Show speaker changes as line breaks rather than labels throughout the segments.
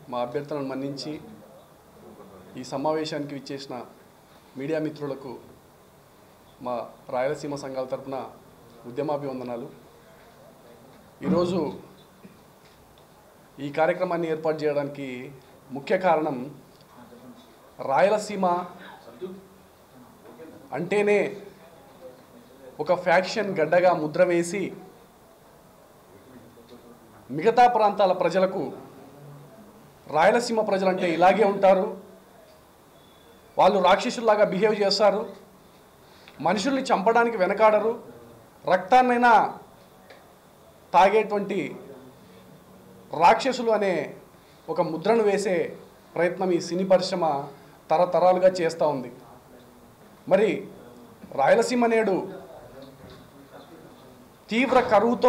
మా అభ్యర్థనను మన్నించి ఈ సమావేశానికి విచ్చేసిన మీడియా మిత్రులకు మా రాయలసీమ సంఘాల తరపున ఉద్యమాభివందనాలు ఈరోజు ఈ కార్యక్రమాన్ని ఏర్పాటు చేయడానికి ముఖ్య కారణం రాయలసీమ అంటేనే ఒక ఫ్యాక్షన్ గడ్డగా ముద్ర వేసి మిగతా ప్రాంతాల ప్రజలకు రాయలసీమ ప్రజలంటే ఇలాగే ఉంటారు వాళ్ళు రాక్షసుల్లాగా బిహేవ్ చేస్తారు మనుషుల్ని చంపడానికి వెనకాడరు రక్తాన్నైనా తాగేటువంటి రాక్షసులు అనే ఒక ముద్రను వేసే ప్రయత్నం ఈ సినీ పరిశ్రమ తరతరాలుగా చేస్తూ ఉంది మరి రాయలసీమ నేడు తీవ్ర కరువుతో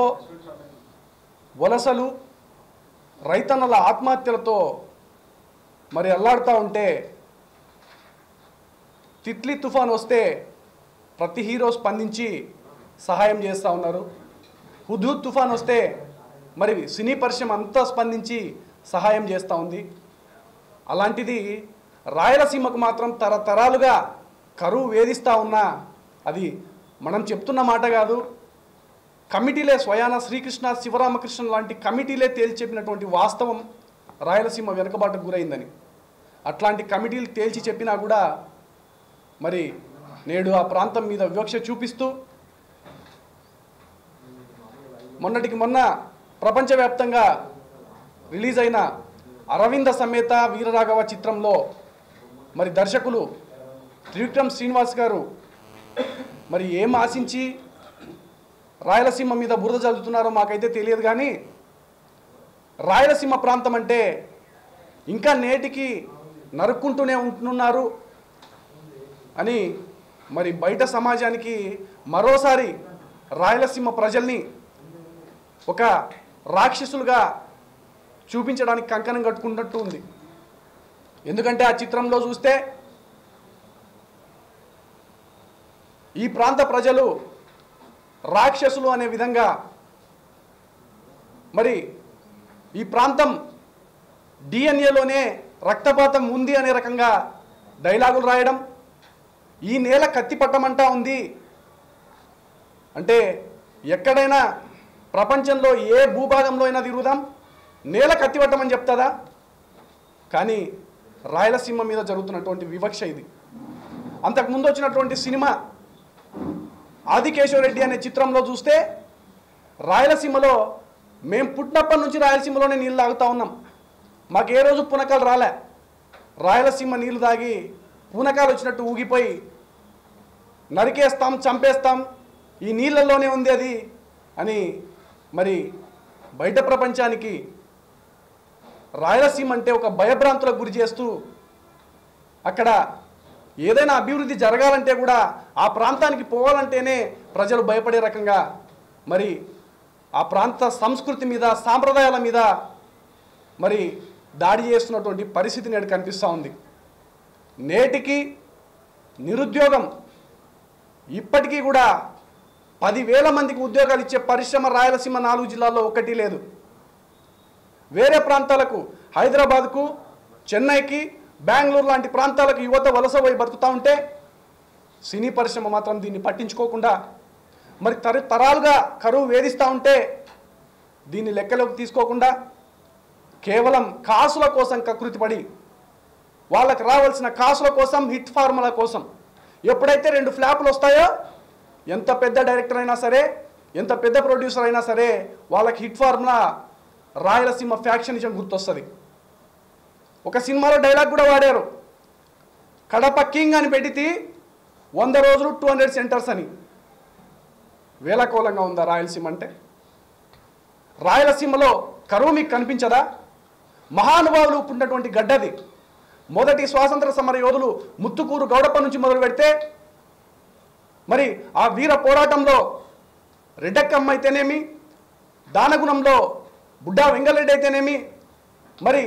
వలసలు రైతన్నల ఆత్మహత్యలతో మరి అల్లాడుతూ ఉంటే తిత్లీ తుఫాన్ వస్తే ప్రతి హీరో స్పందించి సహాయం చేస్తూ ఉన్నారు హుద్హుద్ తుఫాన్ వస్తే మరి సినీ పరిశ్రమ అంతా స్పందించి సహాయం చేస్తూ ఉంది అలాంటిది రాయలసీమకు మాత్రం తరతరాలుగా కరువు వేధిస్తూ ఉన్నా అది మనం చెప్తున్న మాట కాదు కమిటీలే స్వయాన శ్రీకృష్ణ శివరామకృష్ణ లాంటి కమిటీలే తేల్చి చెప్పినటువంటి వాస్తవం రాయలసీమ వెనుకబాటుకు గురైందని అట్లాంటి కమిటీలు తేల్చి చెప్పినా కూడా మరి నేడు ఆ ప్రాంతం మీద వివక్ష చూపిస్తూ మొన్నటికి మొన్న ప్రపంచవ్యాప్తంగా రిలీజ్ అయిన అరవింద సమేత వీరరాఘవ చిత్రంలో మరి దర్శకులు త్రివిక్రమ్ శ్రీనివాస్ గారు మరి ఏం ఆశించి రాయలసీమ మీద బురద చల్లుతున్నారో మాకైతే తెలియదు కానీ రాయలసీమ ప్రాంతం అంటే ఇంకా నేటికి నరుక్కుంటూనే ఉంటున్నారు అని మరి బయట సమాజానికి మరోసారి రాయలసీమ ప్రజల్ని ఒక రాక్షసులుగా చూపించడానికి కంకణం కట్టుకున్నట్టు ఉంది ఎందుకంటే ఆ చిత్రంలో చూస్తే ఈ ప్రాంత ప్రజలు రాక్షసులు అనే విధంగా మరి ఈ ప్రాంతం డిఎన్ఏలోనే రక్తపాతం ఉంది అనే రకంగా డైలాగులు రాయడం ఈ నేల కత్తి పట్టమంటా ఉంది అంటే ఎక్కడైనా ప్రపంచంలో ఏ భూభాగంలో అయినా తిరుగుదాం నేల కత్తి పట్టమని చెప్తుందా కానీ రాయలసీమ మీద జరుగుతున్నటువంటి వివక్ష ఇది అంతకుముందు వచ్చినటువంటి సినిమా ఆదికేశవ రెడ్డి అనే చిత్రంలో చూస్తే రాయలసీమలో మేము పుట్టినప్పటి నుంచి రాయలసీమలోనే నీళ్ళు తాగుతూ ఉన్నాం మాకు ఏ రోజు పునకాలు రాలే రాయలసీమ నీళ్ళు తాగి పూనకాలు వచ్చినట్టు ఊగిపోయి నరికేస్తాం చంపేస్తాం ఈ నీళ్ళల్లోనే ఉంది అది అని మరి బయట ప్రపంచానికి రాయలసీమ అంటే ఒక భయభ్రాంతులకు గురి చేస్తూ అక్కడ ఏదైనా అభివృద్ధి జరగాలంటే కూడా ఆ ప్రాంతానికి పోవాలంటేనే ప్రజలు భయపడే రకంగా మరి ఆ ప్రాంత సంస్కృతి మీద సాంప్రదాయాల మీద మరి దాడి చేస్తున్నటువంటి పరిస్థితి నేడు కనిపిస్తూ ఉంది నేటికి నిరుద్యోగం ఇప్పటికీ కూడా పదివేల మందికి ఉద్యోగాలు ఇచ్చే పరిశ్రమ రాయలసీమ నాలుగు జిల్లాల్లో ఒకటి లేదు వేరే ప్రాంతాలకు హైదరాబాద్కు చెన్నైకి బెంగళూరు లాంటి ప్రాంతాలకు యువత వలస పోయి బతుకుతూ ఉంటే సినీ పరిశ్రమ మాత్రం దీన్ని పట్టించుకోకుండా మరి తర తరాలుగా కరువు వేధిస్తూ ఉంటే దీన్ని లెక్కలోకి తీసుకోకుండా కేవలం కాసుల కోసం కకృతిపడి వాళ్ళకి రావాల్సిన కాసుల కోసం హిట్ ఫార్ములా కోసం ఎప్పుడైతే రెండు ఫ్లాపులు వస్తాయో ఎంత పెద్ద డైరెక్టర్ అయినా సరే ఎంత పెద్ద ప్రొడ్యూసర్ అయినా సరే వాళ్ళకి హిట్ ఫార్ములా రాయలసీమ ఫ్యాక్షనిజం గుర్తొస్తుంది ఒక సినిమాలో డైలాగ్ కూడా వాడారు కడప కింగ్ అని పెడితే వంద రోజులు టూ హండ్రెడ్ సెంటర్స్ అని వేలకోలంగా ఉందా రాయలసీమ అంటే రాయలసీమలో కరువు మీకు కనిపించదా మహానుభావులు పుట్టినటువంటి గడ్డది మొదటి స్వాతంత్ర సమర యోధులు ముత్తుకూరు గౌడప్ప నుంచి మొదలు పెడితే మరి ఆ వీర పోరాటంలో రెడ్డక్కమ్మ అయితేనేమి దానగుణంలో బుడ్డా వెంగళరెడ్డి అయితేనేమి మరి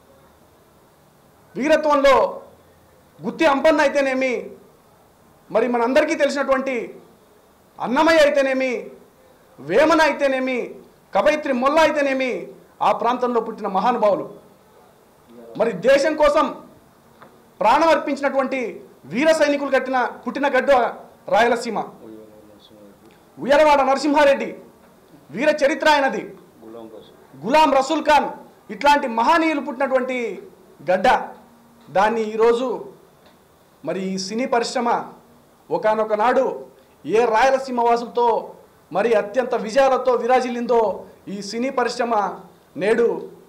వీరత్వంలో గుత్తి అంపన్న అయితేనేమి మరి మనందరికీ తెలిసినటువంటి అన్నమయ్య అయితేనేమి వేమన అయితేనేమి కవయిత్రి మొల్ల అయితేనేమి ఆ ప్రాంతంలో పుట్టిన మహానుభావులు మరి దేశం కోసం ప్రాణం అర్పించినటువంటి వీర సైనికులు కట్టిన పుట్టిన గడ్డ రాయలసీమ ఉయ్యలవాడ నరసింహారెడ్డి వీర చరిత్ర ఆయనది గులాం రసూల్ ఖాన్ ఇట్లాంటి మహనీయులు పుట్టినటువంటి గడ్డ దాన్ని ఈరోజు మరి ఈ సినీ పరిశ్రమ ఒకనొక నాడు ఏ రాయలసీమ వాసులతో మరి అత్యంత విజయాలతో విరాజిల్లిందో ఈ సినీ పరిశ్రమ నేడు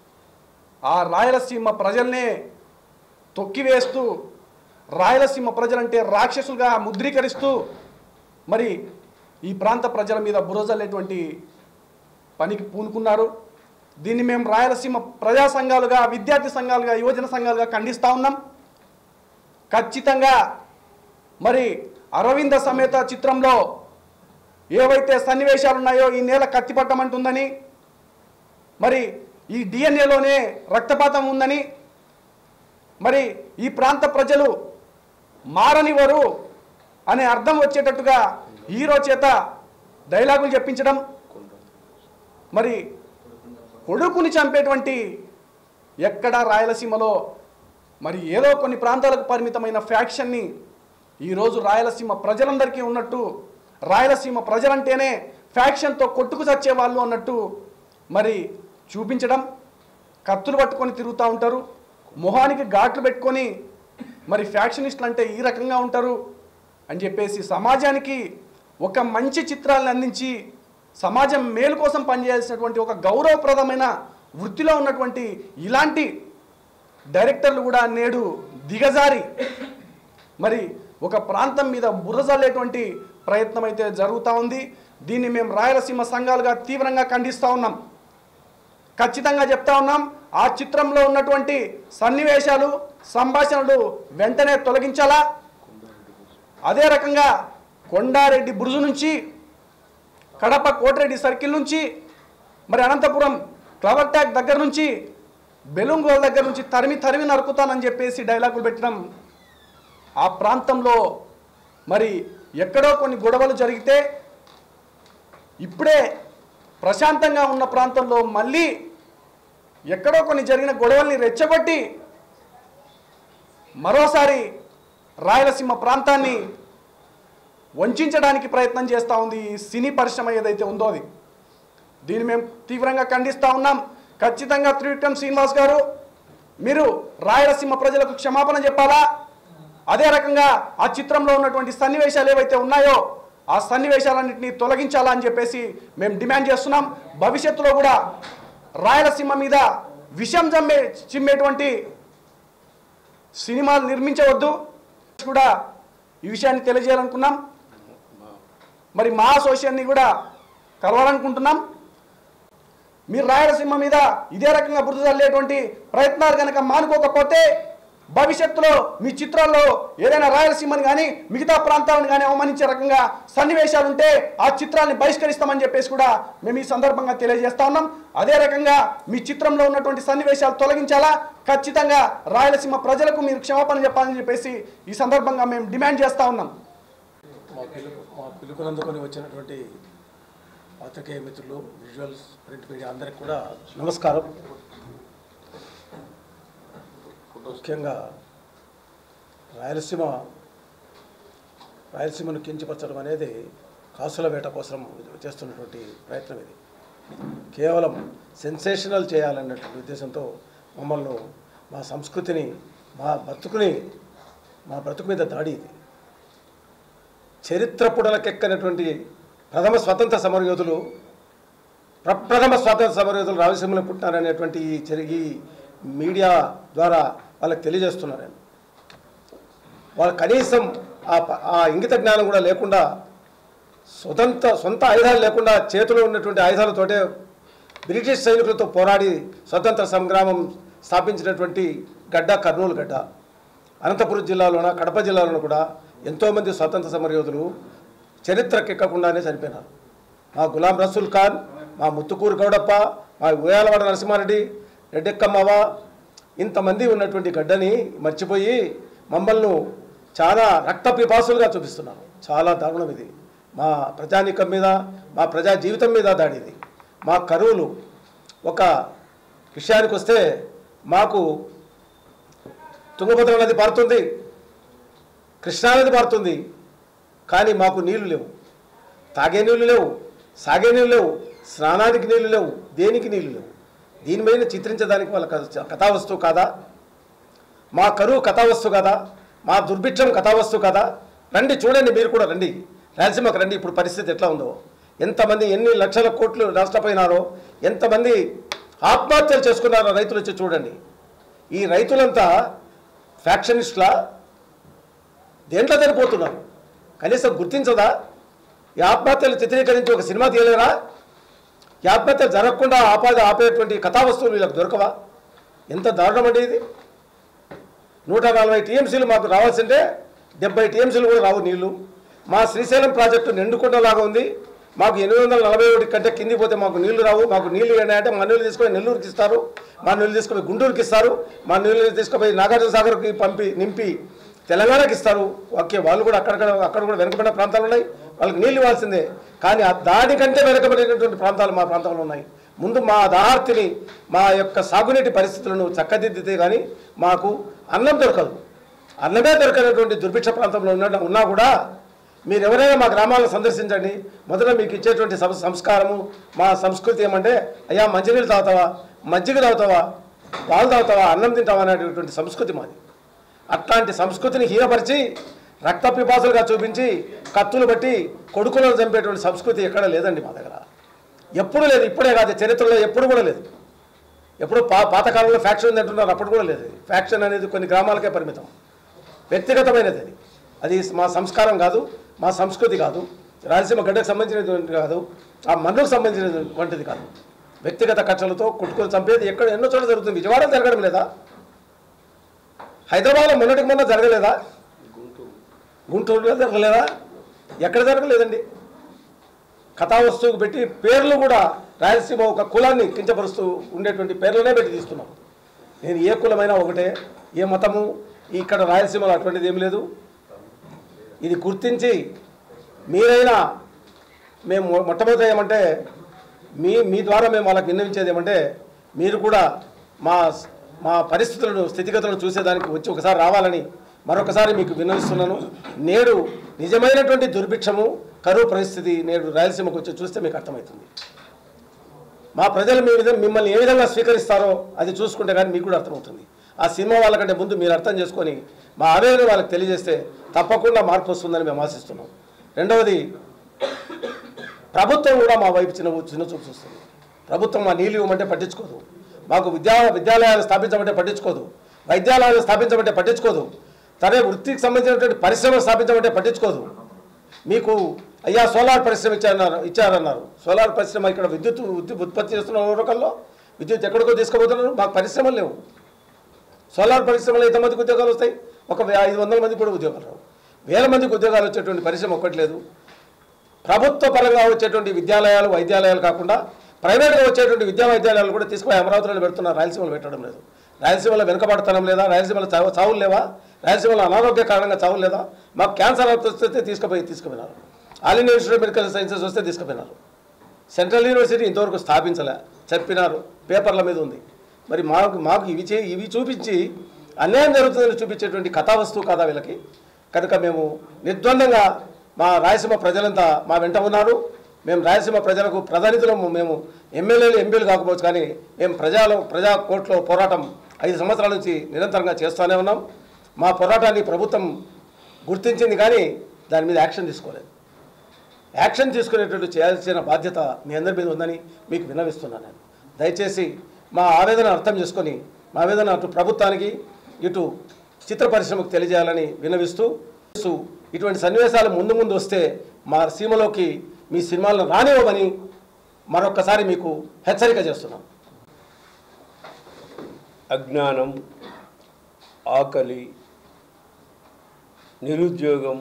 ఆ రాయలసీమ ప్రజల్నే తొక్కివేస్తూ రాయలసీమ ప్రజలంటే రాక్షసులుగా ముద్రీకరిస్తూ మరి ఈ ప్రాంత ప్రజల మీద బురజల్లేటువంటి పనికి పూనుకున్నారు దీన్ని మేము రాయలసీమ ప్రజా సంఘాలుగా విద్యార్థి సంఘాలుగా యువజన సంఘాలుగా ఖండిస్తూ ఉన్నాం ఖచ్చితంగా మరి అరవింద సమేత చిత్రంలో ఏవైతే సన్నివేశాలు ఉన్నాయో ఈ నేల కత్తిపట్టమంటుందని మరి ఈ డిఎన్ఏలోనే రక్తపాతం ఉందని మరి ఈ ప్రాంత ప్రజలు మారనివరు అనే అర్థం వచ్చేటట్టుగా హీరో చేత డైలాగులు చెప్పించడం మరి కొడుకుని చంపేటువంటి ఎక్కడ రాయలసీమలో మరి ఏదో కొన్ని ప్రాంతాలకు పరిమితమైన ఫ్యాక్షన్ని ఈరోజు రాయలసీమ ప్రజలందరికీ ఉన్నట్టు రాయలసీమ ప్రజలంటేనే ఫ్యాక్షన్తో కొట్టుకు చచ్చే వాళ్ళు అన్నట్టు మరి చూపించడం కత్తులు పట్టుకొని తిరుగుతూ ఉంటారు మొహానికి ఘాట్లు పెట్టుకొని మరి ఫ్యాక్షనిస్టులు అంటే ఈ రకంగా ఉంటారు అని చెప్పేసి సమాజానికి ఒక మంచి చిత్రాలను అందించి సమాజం మేలు కోసం పనిచేయాల్సినటువంటి ఒక గౌరవప్రదమైన వృత్తిలో ఉన్నటువంటి ఇలాంటి డైరెక్టర్లు కూడా నేడు దిగజారి మరి ఒక ప్రాంతం మీద బుర్రజల్లేటువంటి ప్రయత్నం అయితే జరుగుతూ ఉంది దీన్ని మేము రాయలసీమ సంఘాలుగా తీవ్రంగా ఖండిస్తూ ఉన్నాం ఖచ్చితంగా చెప్తా ఉన్నాం ఆ చిత్రంలో ఉన్నటువంటి సన్నివేశాలు సంభాషణలు వెంటనే తొలగించాలా అదే రకంగా కొండారెడ్డి బురుజు నుంచి కడప కోటిరెడ్డి సర్కిల్ నుంచి మరి అనంతపురం క్లవర్ ట్యాగ్ దగ్గర నుంచి బెలుంగోల్ దగ్గర నుంచి తరిమి తరిమి నరుకుతానని చెప్పేసి డైలాగులు పెట్టడం ఆ ప్రాంతంలో మరి ఎక్కడో కొన్ని గొడవలు జరిగితే ఇప్పుడే ప్రశాంతంగా ఉన్న ప్రాంతంలో మళ్ళీ ఎక్కడో కొన్ని జరిగిన గొడవల్ని రెచ్చగొట్టి మరోసారి రాయలసీమ ప్రాంతాన్ని వంచడానికి ప్రయత్నం చేస్తూ ఉంది ఈ సినీ పరిశ్రమ ఏదైతే ఉందో అది దీన్ని మేము తీవ్రంగా ఖండిస్తూ ఉన్నాం ఖచ్చితంగా త్రివిక్రమ్ శ్రీనివాస్ గారు మీరు రాయలసీమ ప్రజలకు క్షమాపణ చెప్పాలా అదే రకంగా ఆ చిత్రంలో ఉన్నటువంటి సన్నివేశాలు ఏవైతే ఉన్నాయో ఆ సన్నివేశాలన్నింటినీ తొలగించాలా అని చెప్పేసి మేము డిమాండ్ చేస్తున్నాం భవిష్యత్తులో కూడా రాయలసీమ మీద విషం జమ్మే చిమ్మేటువంటి సినిమాలు నిర్మించవద్దు కూడా ఈ విషయాన్ని తెలియజేయాలనుకున్నాం మరి మా అసోసియేషన్ని కూడా కలవాలనుకుంటున్నాం మీరు రాయలసీమ మీద ఇదే రకంగా బురద చల్లేటువంటి ప్రయత్నాలు కనుక మానుకోకపోతే భవిష్యత్తులో మీ చిత్రాల్లో ఏదైనా రాయలసీమని కానీ మిగతా ప్రాంతాలను కానీ అవమానించే రకంగా సన్నివేశాలు ఉంటే ఆ చిత్రాన్ని బహిష్కరిస్తామని చెప్పేసి కూడా మేము ఈ సందర్భంగా తెలియజేస్తా ఉన్నాం అదే రకంగా మీ చిత్రంలో ఉన్నటువంటి సన్నివేశాలు తొలగించాలా ఖచ్చితంగా రాయలసీమ ప్రజలకు మీరు క్షమాపణ చెప్పాలని చెప్పేసి ఈ సందర్భంగా మేము డిమాండ్ చేస్తా ఉన్నాం
మా పిలుపు మా పిలుపునందుకొని వచ్చినటువంటి పాత్రికేయ మిత్రులు విజువల్స్ ప్రింట్ మీడియా అందరికి కూడా నమస్కారం ముఖ్యంగా రాయలసీమ రాయలసీమను కించపరచడం అనేది కాసుల వేట కోసం చేస్తున్నటువంటి ప్రయత్నం ఇది కేవలం సెన్సేషనల్ చేయాలన్నటువంటి ఉద్దేశంతో మమ్మల్ని మా సంస్కృతిని మా బ్రతుకుని మా బ్రతుకు మీద దాడి ఇది చరిత్ర పుడలకెక్కనటువంటి ప్రథమ స్వతంత్ర సమరయోధులు ప్రప్రథమ స్వాతంత్ర సమరయోధులు రాయలసీమలో పుట్టినారనేటువంటి ఈ చరి- ఈ మీడియా ద్వారా వాళ్ళకి తెలియజేస్తున్నారు నేను వాళ్ళ కనీసం ఆ ప- ఆ ఇంగిత జ్ఞానం కూడా లేకుండా స్వతంత్ర సొంత ఆయుధాలు లేకుండా చేతిలో ఉన్నటువంటి ఆయుధాలతోటే బ్రిటిష్ సైనికులతో పోరాడి స్వతంత్ర సంగ్రామం స్థాపించినటువంటి గడ్డ కర్నూలు గడ్డ అనంతపురం జిల్లాలోన కడప జిల్లాలోన కూడా ఎంతోమంది స్వాతంత్ర సమరయోధులు చరిత్రకెక్కకుండానే చనిపోయినారు మా గులాం రసూల్ ఖాన్ మా ముత్తుకూరు గౌడప్ప మా ఉయాలవాడ నరసింహారెడ్డి రెడ్డెక్కమ్మవ ఇంతమంది ఉన్నటువంటి గడ్డని మర్చిపోయి మమ్మల్ని చాలా రక్త పిపాసులుగా చూపిస్తున్నారు చాలా దారుణం ఇది మా ప్రజానీకం మీద మా ప్రజా జీవితం మీద దాడి ఇది మా కరువులు ఒక విషయానికి వస్తే మాకు తుంగభద్ర నది పారుతుంది కృష్ణానది పారుతుంది కానీ మాకు నీళ్లు లేవు తాగే నీళ్లు లేవు సాగే నీళ్లు లేవు స్నానానికి నీళ్లు లేవు దేనికి నీళ్లు లేవు దీని మీద చిత్రించడానికి వాళ్ళ కథ- కథావస్తువు కాదా మా కరువు కథావస్తువు కదా మా దుర్భిక్షం కథావస్తువు కదా రండి చూడండి మీరు కూడా రండి రాయలసీమకు రండి ఇప్పుడు పరిస్థితి ఎట్లా ఉందో ఎంతమంది ఎన్ని లక్షల కోట్లు నష్టపోయినారో ఎంతమంది ఆత్మహత్యలు చేసుకున్నారో రైతులు వచ్చి చూడండి ఈ రైతులంతా ఫ్యాక్షనిస్ట్లా దేంట్లో చనిపోతున్నారు కనీసం గుర్తించదా ఈ ఆత్మహత్యలు చిత్రీకరించి ఒక సినిమా తీయలేరా ఈ ఆత్మహత్యలు జరగకుండా ఆపాది ఆపేటువంటి కథావస్తువులు వీళ్ళకి దొరకవా ఎంత దారుణం అండి ఇది నూట నలభై టీఎంసీలు మాకు రావాల్సింటే డెబ్బై టీఎంసీలు కూడా రావు నీళ్లు మా శ్రీశైలం ప్రాజెక్టు నిండుకుండలాగా ఉంది మాకు ఎనిమిది వందల నలభై ఒకటి కంటే కింది పోతే మాకు నీళ్లు రావు మాకు నీళ్లు ఏంటంటే మా నీళ్ళు తీసుకొని నెల్లూరుకి ఇస్తారు మా నీళ్ళు తీసుకొని గుంటూరుకి ఇస్తారు మా నీళ్ళు తీసుకుపోయి నాగార్జున సాగర్కి పంపి నింపి తెలంగాణకి ఇస్తారు ఓకే వాళ్ళు కూడా అక్కడక్కడ అక్కడ కూడా వెనుకబడిన ప్రాంతాలు ఉన్నాయి వాళ్ళకి నీళ్ళు ఇవ్వాల్సిందే కానీ ఆ దానికంటే వెనుకబడినటువంటి ప్రాంతాలు మా ప్రాంతంలో ఉన్నాయి ముందు మా దాహార్తిని మా యొక్క సాగునీటి పరిస్థితులను చక్కదిద్దితే కానీ మాకు అన్నం దొరకదు అన్నమే దొరకనటువంటి దుర్భిక్ష ప్రాంతంలో ఉన్న ఉన్నా కూడా మీరు ఎవరైనా మా గ్రామాలను సందర్శించండి మొదట మీకు ఇచ్చేటువంటి సం- సంస్కారము మా సంస్కృతి ఏమంటే అయ్యా మంచినీళ్ళు తాగుతావా మజ్జిగ తాగుతావా పాలు తాగుతావా అన్నం తింటావా అనేటటువంటి సంస్కృతి మాది అట్లాంటి సంస్కృతిని హీనపరిచి రక్త పిపాసులుగా చూపించి కత్తులు బట్టి కొడుకులను చంపేటువంటి సంస్కృతి ఎక్కడ లేదండి మా దగ్గర ఎప్పుడు లేదు ఇప్పుడే కాదు చరిత్రలో ఎప్పుడు కూడా లేదు ఎప్పుడు పా పాతకాలంలో ఫ్యాక్షన్ ఉంది అంటున్నారు అప్పుడు కూడా లేదు ఫ్యాక్షన్ అనేది కొన్ని గ్రామాలకే పరిమితం వ్యక్తిగతమైనది అది అది మా సంస్కారం కాదు మా సంస్కృతి కాదు రాయలసీమ గడ్డకు సంబంధించినటువంటి కాదు ఆ మన్నుకు సంబంధించినటువంటిది కాదు వ్యక్తిగత కక్షలతో కుట్టుకొని చంపేది ఎక్కడ ఎన్నో చోట్ల జరుగుతుంది విజయవాడలో జరగడం లేదా హైదరాబాద్లో మొన్నటికి మొన్న జరగలేదా గుంటూరులో జరగలేదా ఎక్కడ జరగలేదండి కథా వస్తువుకు పెట్టి పేర్లు కూడా రాయలసీమ ఒక కులాన్ని కించపరుస్తూ ఉండేటువంటి పేర్లనే పెట్టి తీస్తున్నాం నేను ఏ కులమైనా ఒకటే ఏ మతము ఇక్కడ రాయలసీమలో అటువంటిది ఏం లేదు ఇది గుర్తించి మీరైనా మేము మొ- మొట్టమొదట ఏమంటే మీ మీ ద్వారా మేము వాళ్ళకి విన్నవించేది ఏమంటే మీరు కూడా మా స్- మా పరిస్థితులను స్థితిగతులను చూసేదానికి వచ్చి ఒకసారి రావాలని మరొకసారి మీకు విన్నవిస్తున్నాను నేడు నిజమైనటువంటి దుర్భిక్షము కరువు పరిస్థితి నేడు రాయలసీమకు వచ్చి చూస్తే మీకు అర్థమవుతుంది మా ప్రజలు మీ విధంగా మిమ్మల్ని ఏ విధంగా స్వీకరిస్తారో అది చూసుకుంటే కానీ మీకు కూడా అర్థమవుతుంది ఆ సినిమా వాళ్ళకంటే ముందు మీరు అర్థం చేసుకొని మా ఆవేదన వాళ్ళకి తెలియజేస్తే తప్పకుండా మార్పు వస్తుందని మేము ఆశిస్తున్నాం రెండవది ప్రభుత్వం కూడా మా వైపు చిన్న చిన్న చూపు చూస్తుంది ప్రభుత్వం మా నీళ్ళు ఇవ్వమంటే పట్టించుకోదు మాకు విద్యా విద్యాలయాలు స్థాపించమంటే పట్టించుకోదు వైద్యాలయాలు స్థాపించమంటే పట్టించుకోదు తనే వృత్తికి సంబంధించినటువంటి పరిశ్రమలు స్థాపించమంటే పట్టించుకోదు మీకు అయ్యా సోలార్ పరిశ్రమ ఇచ్చారన్నారు ఇచ్చారన్నారు సోలార్ పరిశ్రమ ఇక్కడ విద్యుత్ ఉత్తి- ఉత్పత్తి చేస్తున్న రకంలో విద్యుత్ ఎక్కడికో తీసుకుపోతున్నారు మాకు పరిశ్రమలు లేవు సోలార్ పరిశ్రమలో ఎంతమందికి ఉద్యోగాలు వస్తాయి ఒక వే- ఐదు వందల మందికి కూడా ఉద్యోగాలు రావు వేల మందికి ఉద్యోగాలు వచ్చేటువంటి పరిశ్రమ ఒక్కటి లేదు ప్రభుత్వ పరంగా వచ్చేటువంటి విద్యాలయాలు వైద్యాలయాలు కాకుండా ప్రైవేట్గా వచ్చేటువంటి విద్యా వైద్యాలయాలు కూడా తీసుకుపోయి అమరావతిలో పెడుతున్నారు రాయలసీమలో పెట్టడం లేదు రాయలసీమలో వెనుకబడతనం లేదా రాయలసీమలో చావు చావులు లేవా రాయలసీమలో అనారోగ్య కారణంగా చావులు లేదా మాకు క్యాన్సర్ వస్తే తీసుకుపోయి తీసుకుపోయినారు all India institute of medical sciences వస్తే తీసుకుపోయినారు సెంట్రల్ యూనివర్సిటీ ఇంతవరకు స్థాపించలే చెప్పినారు పేపర్ల మీద ఉంది మరి మాకు మాకు ఇవి చే ఇవి చూపించి అన్యాయం జరుగుతుందని చూపించేటువంటి కథా వస్తువు కాదా వీళ్ళకి కనుక మేము నిర్ద్వందంగా మా రాయలసీమ ప్రజలంతా మా వెంట ఉన్నారు మేము రాయలసీమ ప్రజలకు ప్రధానితులము మేము ఎమ్మెల్యేలు ఎంపీలు కాకపోవచ్చు కానీ మేము ప్రజలు ప్రజా కోర్టులో పోరాటం ఐదు సంవత్సరాల నుంచి నిరంతరంగా చేస్తూనే ఉన్నాం మా పోరాటాన్ని ప్రభుత్వం గుర్తించింది కానీ దాని మీద యాక్షన్ తీసుకోలేదు యాక్షన్ తీసుకునేటట్టు చేయాల్సిన బాధ్యత మీ అందరి మీద ఉందని మీకు విన్నవిస్తున్నాను నేను దయచేసి మా ఆవేదన అర్థం చేసుకొని మా ఆవేదన అటు ప్రభుత్వానికి ఇటు చిత్ర పరిశ్రమకు తెలియజేయాలని విన్నవిస్తూ సో ఇటువంటి సన్నివేశాలు ముందు ముందు వస్తే మా సీమలోకి మీ సినిమాలను రానివ్వమని మరొక్కసారి మీకు హెచ్చరిక చేస్తున్నాం
అజ్ఞానం ఆకలి నిరుద్యోగం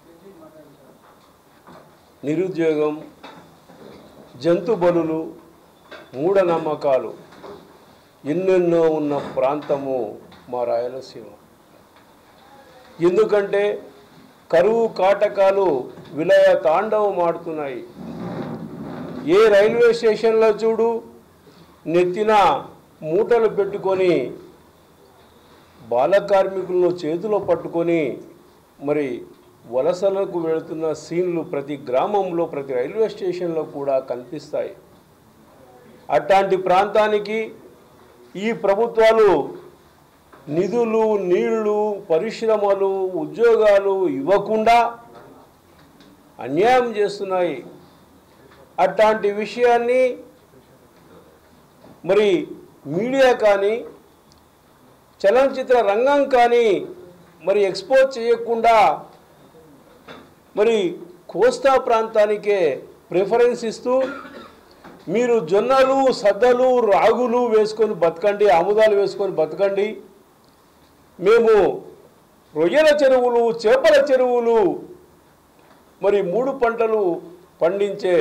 నిరుద్యోగం జంతు బలులు మూఢనమ్మకాలు ఎన్నెన్నో ఉన్న ప్రాంతము మా రాయలసీమ ఎందుకంటే కరువు కాటకాలు విలయ తాండవం ఆడుతున్నాయి ఏ రైల్వే స్టేషన్లో చూడు నెత్తిన మూటలు పెట్టుకొని బాల కార్మికులను చేతిలో పట్టుకొని మరి వలసలకు వెళుతున్న సీన్లు ప్రతి గ్రామంలో ప్రతి రైల్వే స్టేషన్లో కూడా కనిపిస్తాయి అట్లాంటి ప్రాంతానికి ఈ ప్రభుత్వాలు నిధులు నీళ్లు పరిశ్రమలు ఉద్యోగాలు ఇవ్వకుండా అన్యాయం చేస్తున్నాయి అట్లాంటి విషయాన్ని మరి మీడియా కానీ చలనచిత్ర రంగం కానీ మరి ఎక్స్పోజ్ చేయకుండా మరి కోస్తా ప్రాంతానికే ప్రిఫరెన్స్ ఇస్తూ మీరు జొన్నలు సద్దలు రాగులు వేసుకొని బతకండి ఆముదాలు వేసుకొని బతకండి మేము రొయ్యల చెరువులు చేపల చెరువులు మరి మూడు పంటలు పండించే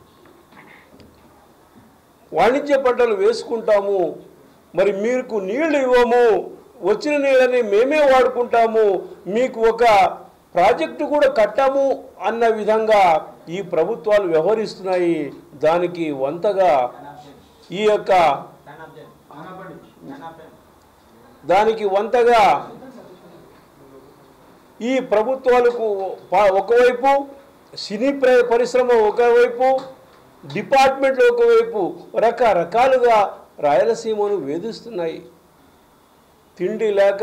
వాణిజ్య పంటలు వేసుకుంటాము మరి మీకు నీళ్లు ఇవ్వము వచ్చిన నీళ్ళని మేమే వాడుకుంటాము మీకు ఒక ప్రాజెక్టు కూడా కట్టాము అన్న విధంగా ఈ ప్రభుత్వాలు వ్యవహరిస్తున్నాయి దానికి వంతగా ఈ యొక్క దానికి వంతగా ఈ ప్రభుత్వాలకు ప- ఒకవైపు సినీ ప్ర- పరిశ్రమ ఒకవైపు డిపార్ట్మెంట్లు ఒకవైపు రకరకాలుగా రాయలసీమను వేధిస్తున్నాయి తిండి లేక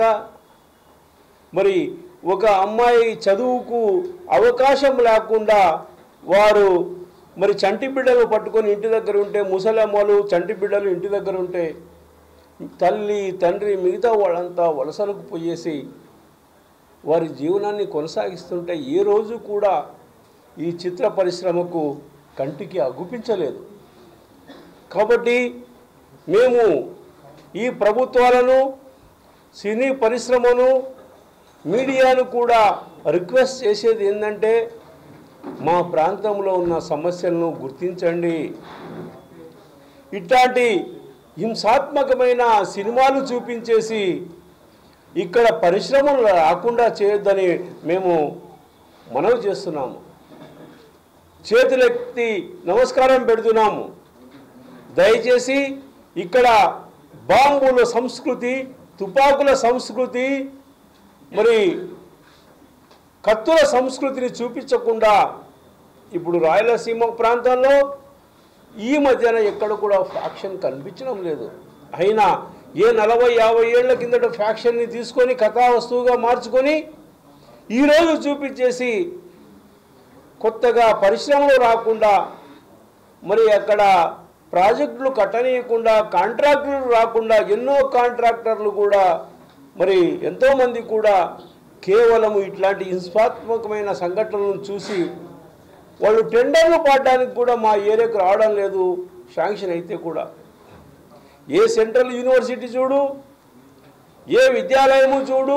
మరి ఒక అమ్మాయి చదువుకు అవకాశం లేకుండా వారు మరి చంటి బిడ్డలు పట్టుకొని ఇంటి దగ్గర ఉంటే ముసలమ్మలు చంటి బిడ్డలు ఇంటి దగ్గర ఉంటే తల్లి తండ్రి మిగతా వాళ్ళంతా వలసలకు పోయేసి వారి జీవనాన్ని కొనసాగిస్తుంటే ఏ రోజు కూడా ఈ చిత్ర పరిశ్రమకు కంటికి అగుపించలేదు కాబట్టి మేము ఈ ప్రభుత్వాలను సినీ పరిశ్రమను మీడియాను కూడా రిక్వెస్ట్ చేసేది ఏంటంటే మా ప్రాంతంలో ఉన్న సమస్యలను గుర్తించండి ఇట్లాంటి హింసాత్మకమైన సినిమాలు చూపించేసి ఇక్కడ పరిశ్రమలు రాకుండా చేయొద్దని మేము మనవి చేస్తున్నాము చేతులెత్తి నమస్కారం పెడుతున్నాము దయచేసి ఇక్కడ బాంబుల సంస్కృతి తుపాకుల సంస్కృతి మరి కత్తుల సంస్కృతిని చూపించకుండా ఇప్పుడు రాయలసీమ ప్రాంతాల్లో ఈ మధ్యన ఎక్కడ కూడా ఫ్యాక్షన్ కనిపించడం లేదు అయినా ఏ నలభై యాభై ఏళ్ల కిందట ఫ్యాక్షన్ని తీసుకొని కథా వస్తువుగా మార్చుకొని ఈరోజు చూపించేసి కొత్తగా పరిశ్రమలు రాకుండా మరి అక్కడ ప్రాజెక్టులు కట్టనీయకుండా కాంట్రాక్టులు రాకుండా ఎన్నో కాంట్రాక్టర్లు కూడా మరి ఎంతోమంది కూడా కేవలం ఇట్లాంటి హింసాత్మకమైన సంఘటనలను చూసి వాళ్ళు టెండర్లు పాడడానికి కూడా మా ఏరియాకు రావడం లేదు శాంక్షన్ అయితే కూడా ఏ సెంట్రల్ యూనివర్సిటీ చూడు ఏ విద్యాలయము చూడు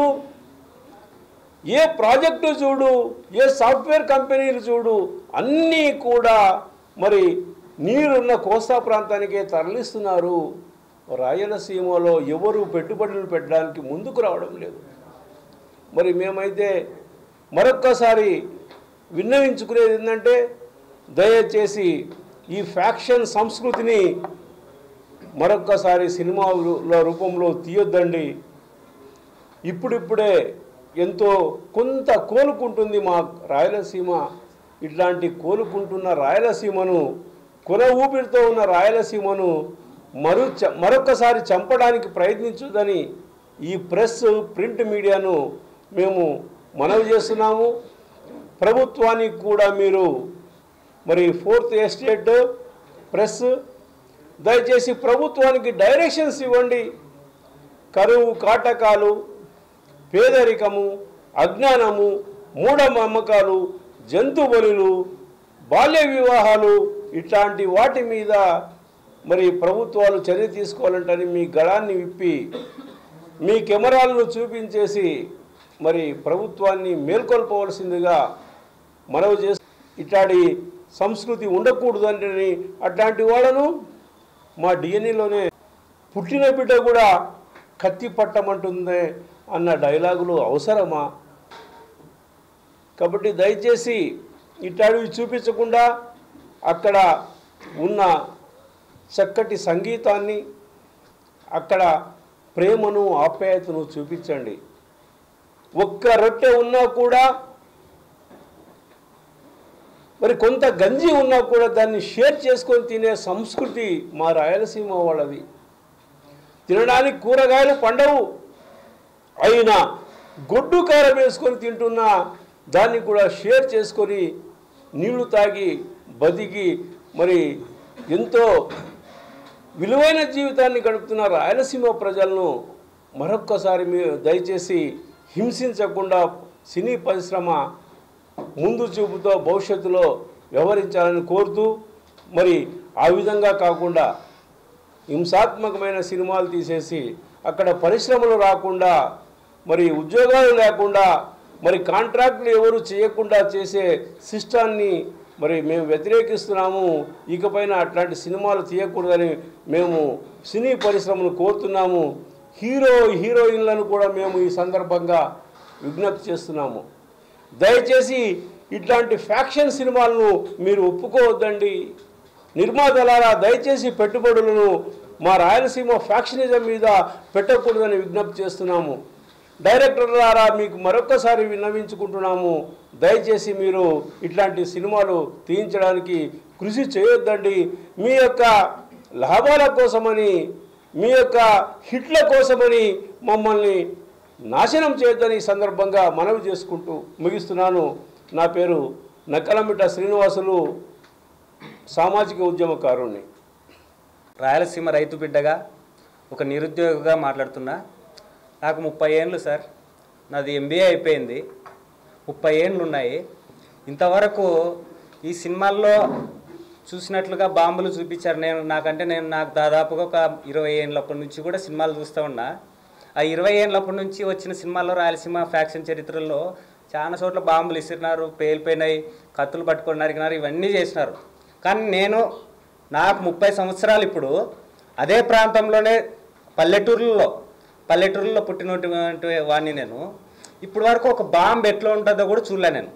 ఏ ప్రాజెక్టు చూడు ఏ సాఫ్ట్వేర్ కంపెనీలు చూడు అన్నీ కూడా మరి నీరున్న కోస్తా ప్రాంతానికే తరలిస్తున్నారు రాయలసీమలో ఎవరు పెట్టుబడులు పెట్టడానికి ముందుకు రావడం లేదు మరి మేమైతే మరొక్కసారి విన్నవించుకునేది ఏంటంటే దయచేసి ఈ ఫ్యాక్షన్ సంస్కృతిని మరొక్కసారి సినిమాల రూపంలో తీయొద్దండి ఇప్పుడిప్పుడే ఎంతో కొంత కోలుకుంటుంది మా రాయలసీమ ఇట్లాంటి కోలుకుంటున్న రాయలసీమను కొన ఊపిరితో ఉన్న రాయలసీమను మరు చ- మరొక్కసారి చంపడానికి ప్రయత్నించదని ఈ ప్రెస్ ప్రింట్ మీడియాను మేము మనవి చేస్తున్నాము ప్రభుత్వానికి కూడా మీరు మరి ఫోర్త్ ఎస్టేట్ ప్రెస్ దయచేసి ప్రభుత్వానికి డైరెక్షన్స్ ఇవ్వండి కరువు కాటకాలు పేదరికము అజ్ఞానము మూఢనమ్మకాలు జంతు బలులు బాల్య వివాహాలు ఇట్లాంటి వాటి మీద మరి ప్రభుత్వాలు చర్య తీసుకోవాలంటని మీ గళాన్ని విప్పి మీ కెమెరాలను చూపించేసి మరి ప్రభుత్వాన్ని మేల్కొల్పవలసిందిగా మనవి చేసి ఇట్లాంటి సంస్కృతి ఉండకూడదని అట్లాంటి వాళ్ళను మా డిఎన్ఏలోనే పుట్టిన బిడ్డ కూడా కత్తి పట్టమంటుంది అన్న డైలాగులు అవసరమా కాబట్టి దయచేసి ఇట్లాంటివి చూపించకుండా అక్కడ ఉన్న చక్కటి సంగీతాన్ని అక్కడ ప్రేమను ఆప్యాయతను చూపించండి ఒక్క రొట్టె ఉన్నా కూడా మరి కొంత గంజి ఉన్నా కూడా దాన్ని షేర్ చేసుకొని తినే సంస్కృతి మా రాయలసీమ వాళ్ళది తినడానికి కూరగాయలు పండవు అయినా గొడ్డు కారం వేసుకొని తింటున్నా దాన్ని కూడా షేర్ చేసుకొని నీళ్లు తాగి బతికి మరి ఎంతో విలువైన జీవితాన్ని గడుపుతున్న రాయలసీమ ప్రజలను మరొక్కసారి మీరు దయచేసి హింసించకుండా సినీ పరిశ్రమ ముందు చూపుతో భవిష్యత్తులో వ్యవహరించాలని కోరుతూ మరి ఆ విధంగా కాకుండా హింసాత్మకమైన సినిమాలు తీసేసి అక్కడ పరిశ్రమలు రాకుండా మరి ఉద్యోగాలు లేకుండా మరి కాంట్రాక్టులు ఎవరు చేయకుండా చేసే సిస్టాన్ని మరి మేము వ్యతిరేకిస్తున్నాము ఇకపైన అట్లాంటి సినిమాలు తీయకూడదని మేము సినీ పరిశ్రమను కోరుతున్నాము హీరో హీరోయిన్లను కూడా మేము ఈ సందర్భంగా విజ్ఞప్తి చేస్తున్నాము దయచేసి ఇట్లాంటి ఫ్యాక్షన్ సినిమాలను మీరు ఒప్పుకోవద్దండి నిర్మాతలారా దయచేసి పెట్టుబడులను మా రాయలసీమ ఫ్యాక్షనిజం మీద పెట్టకూడదని విజ్ఞప్తి చేస్తున్నాము డైరెక్టర్లారా మీకు మరొక్కసారి విన్నవించుకుంటున్నాము దయచేసి మీరు ఇట్లాంటి సినిమాలు తీయించడానికి కృషి చేయొద్దండి మీ యొక్క లాభాల కోసమని మీ యొక్క హిట్ల కోసమని మమ్మల్ని నాశనం చేయొద్దని ఈ సందర్భంగా మనవి చేసుకుంటూ ముగిస్తున్నాను నా పేరు నక్కలమిట శ్రీనివాసులు సామాజిక ఉద్యమకారుణ్ణి
రాయలసీమ రైతు బిడ్డగా ఒక నిరుద్యోగిగా మాట్లాడుతున్నా నాకు ముప్పై ఏండ్లు సార్ నాది ఎంబీఏ అయిపోయింది ముప్పై ఏండ్లు ఉన్నాయి ఇంతవరకు ఈ సినిమాల్లో చూసినట్లుగా బాంబులు చూపించారు నేను నాకంటే నేను నాకు దాదాపుగా ఒక ఇరవై ఏళ్ళప్పటి నుంచి కూడా సినిమాలు చూస్తూ ఉన్నా ఆ ఇరవై ఏళ్ళప్పటి నుంచి వచ్చిన సినిమాల్లో రాయలసీమ ఫ్యాక్షన్ చరిత్రలో చాలా చోట్ల బాంబులు ఇసిరినారు పేలిపోయినాయి కత్తులు పట్టుకొని నరికినారు ఇవన్నీ చేసినారు కానీ నేను నాకు ముప్పై సంవత్సరాలు ఇప్పుడు అదే ప్రాంతంలోనే పల్లెటూర్లలో పల్లెటూరులో పుట్టినటువంటి వాడిని నేను ఇప్పటి వరకు ఒక బాంబు ఎట్లా ఉంటుందో కూడా చూడలే నేను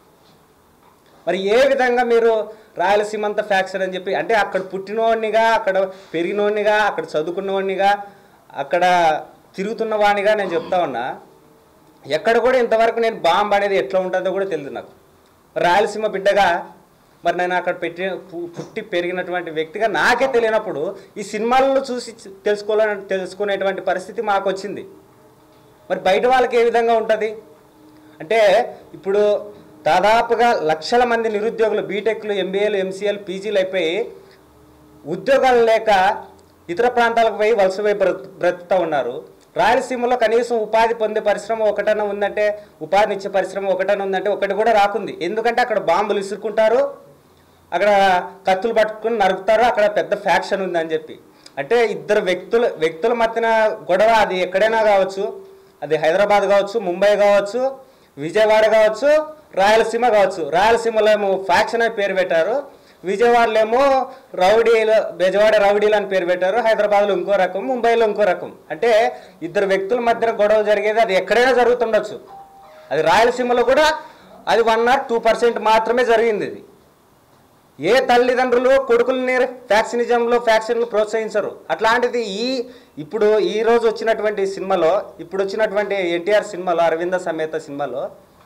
మరి ఏ విధంగా మీరు రాయలసీమ అంతా ఫ్యాక్చర్ అని చెప్పి అంటే అక్కడ పుట్టినవాడినిగా అక్కడ పెరిగినవాడినిగా అక్కడ చదువుకున్నవాడినిగా అక్కడ తిరుగుతున్న వాడినిగా నేను చెప్తా ఉన్నా ఎక్కడ కూడా ఇంతవరకు నేను బాంబ్ అనేది ఎట్లా ఉంటుందో కూడా తెలియదు నాకు రాయలసీమ బిడ్డగా మరి నేను అక్కడ పెట్టి పు- పుట్టి పెరిగినటువంటి వ్యక్తిగా నాకే తెలియనప్పుడు ఈ సినిమాల్లో చూసి తెలుసుకోవాలని తెలుసుకునేటువంటి పరిస్థితి మాకు వచ్చింది మరి బయట వాళ్ళకి ఏ విధంగా ఉంటుంది అంటే ఇప్పుడు దాదాపుగా లక్షల మంది నిరుద్యోగులు బీటెక్లు ఎంబీఏలు ఎంసీఏలు పీజీలు అయిపోయి ఉద్యోగాలు లేక ఇతర ప్రాంతాలకు పోయి వలస పోయి బ్రతు బ్రతుకుతూ ఉన్నారు రాయలసీమలో కనీసం ఉపాధి పొందే పరిశ్రమ ఒకటన్నా ఉందంటే ఉపాధి ఇచ్చే పరిశ్రమ ఒకటన్నా ఉందంటే ఒకటి కూడా రాకుంది ఎందుకంటే అక్కడ బాంబులు ఇసురుకుంటారు అక్కడ కత్తులు పట్టుకుని నరుకుతారు అక్కడ పెద్ద ఫ్యాక్షన్ ఉందని చెప్పి అంటే ఇద్దరు వ్యక్తుల వ్యక్తుల మధ్యన గొడవ అది ఎక్కడైనా కావచ్చు అది హైదరాబాద్ కావచ్చు ముంబై కావచ్చు విజయవాడ కావచ్చు రాయలసీమ కావచ్చు రాయలసీమలో ఏమో ఫ్యాక్షన్ అని పేరు పెట్టారు విజయవాడలో ఏమో రౌడీలు బెజవాడ రౌడీలు అని పేరు పెట్టారు హైదరాబాద్లో ఇంకో రకం ముంబైలో ఇంకో రకం అంటే ఇద్దరు వ్యక్తుల మధ్యన గొడవ జరిగేది అది ఎక్కడైనా జరుగుతుండొచ్చు అది రాయలసీమలో కూడా అది వన్ ఆర్ టూ పర్సెంట్ మాత్రమే జరిగింది ఇది ఏ తల్లిదండ్రులు కొడుకుల్ని ఫ్యాక్సినిజంలో ఫ్యాక్షన్లు ప్రోత్సహించరు అట్లాంటిది ఈ ఇప్పుడు ఈ రోజు వచ్చినటువంటి సినిమాలో ఇప్పుడు వచ్చినటువంటి ఎన్టీఆర్ సినిమాలో అరవింద సమేత సినిమాలో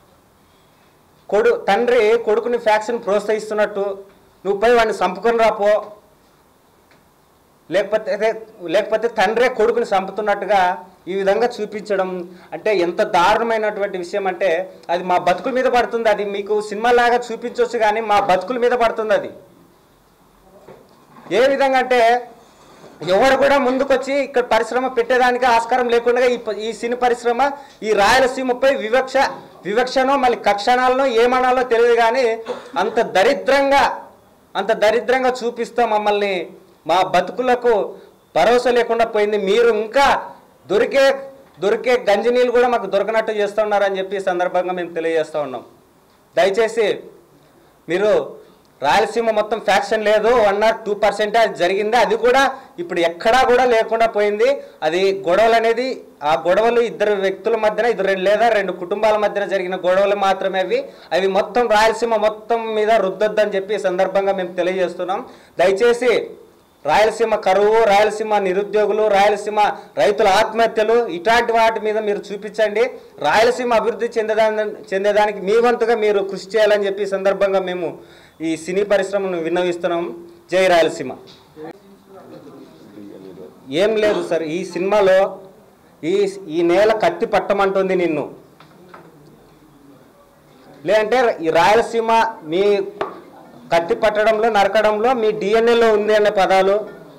కొడు తండ్రి కొడుకుని ఫ్యాక్షన్ ప్రోత్సహిస్తున్నట్టు నువ్వు పోయి వాడిని చంపుకొని రాపో లేకపోతే లేకపోతే తండ్రే కొడుకుని చంపుతున్నట్టుగా ఈ విధంగా చూపించడం అంటే ఎంత దారుణమైనటువంటి విషయం అంటే అది మా బతుకుల మీద పడుతుంది అది మీకు సినిమాలాగా చూపించవచ్చు కానీ మా బతుకుల మీద పడుతుంది అది ఏ విధంగా అంటే ఎవరు కూడా ముందుకొచ్చి ఇక్కడ పరిశ్రమ పెట్టేదానికి ఆస్కారం లేకుండా ఈ ప- ఈ సినీ పరిశ్రమ ఈ రాయలసీమపై వివక్ష వివక్షనో మళ్ళీ కక్షణాలనో ఏమనాలో తెలియదు కానీ అంత దరిద్రంగా అంత దరిద్రంగా చూపిస్తూ మమ్మల్ని మా బతుకులకు భరోసా లేకుండా పోయింది మీరు ఇంకా దొరికే దొరికే గంజి నీళ్ళు కూడా మాకు దొరకనట్టు చేస్తున్నారని చెప్పి ఈ సందర్భంగా మేము తెలియజేస్తూ ఉన్నాం దయచేసి మీరు రాయలసీమ మొత్తం ఫ్యాక్షన్ లేదు వన్ ఆర్ టూ పర్సెంట్ అది జరిగింది అది కూడా ఇప్పుడు ఎక్కడా కూడా లేకుండా పోయింది అది గొడవలు అనేది ఆ గొడవలు ఇద్దరు వ్యక్తుల మధ్యన ఇద్దరు లేదా రెండు కుటుంబాల మధ్యన జరిగిన గొడవలు మాత్రమే అవి అవి మొత్తం రాయలసీమ మొత్తం మీద రుద్దొద్దని చెప్పి ఈ సందర్భంగా మేము తెలియజేస్తున్నాం దయచేసి రాయలసీమ కరువు రాయలసీమ నిరుద్యోగులు రాయలసీమ రైతుల ఆత్మహత్యలు ఇట్లాంటి వాటి మీద మీరు చూపించండి రాయలసీమ అభివృద్ధి చెందేదాని చెందేదానికి మీ వంతుగా మీరు కృషి చేయాలని చెప్పి ఈ సందర్భంగా మేము ఈ సినీ పరిశ్రమను విన్నవిస్తున్నాం జై రాయలసీమ ఏం లేదు సార్ ఈ సినిమాలో ఈ ఈ నేల కత్తి పట్టమంటుంది నిన్ను లేదంటే ఈ రాయలసీమ మీ కత్తి పట్టడంలో నరకడంలో మీ డిఎన్ఏలో ఉంది అనే పదాలు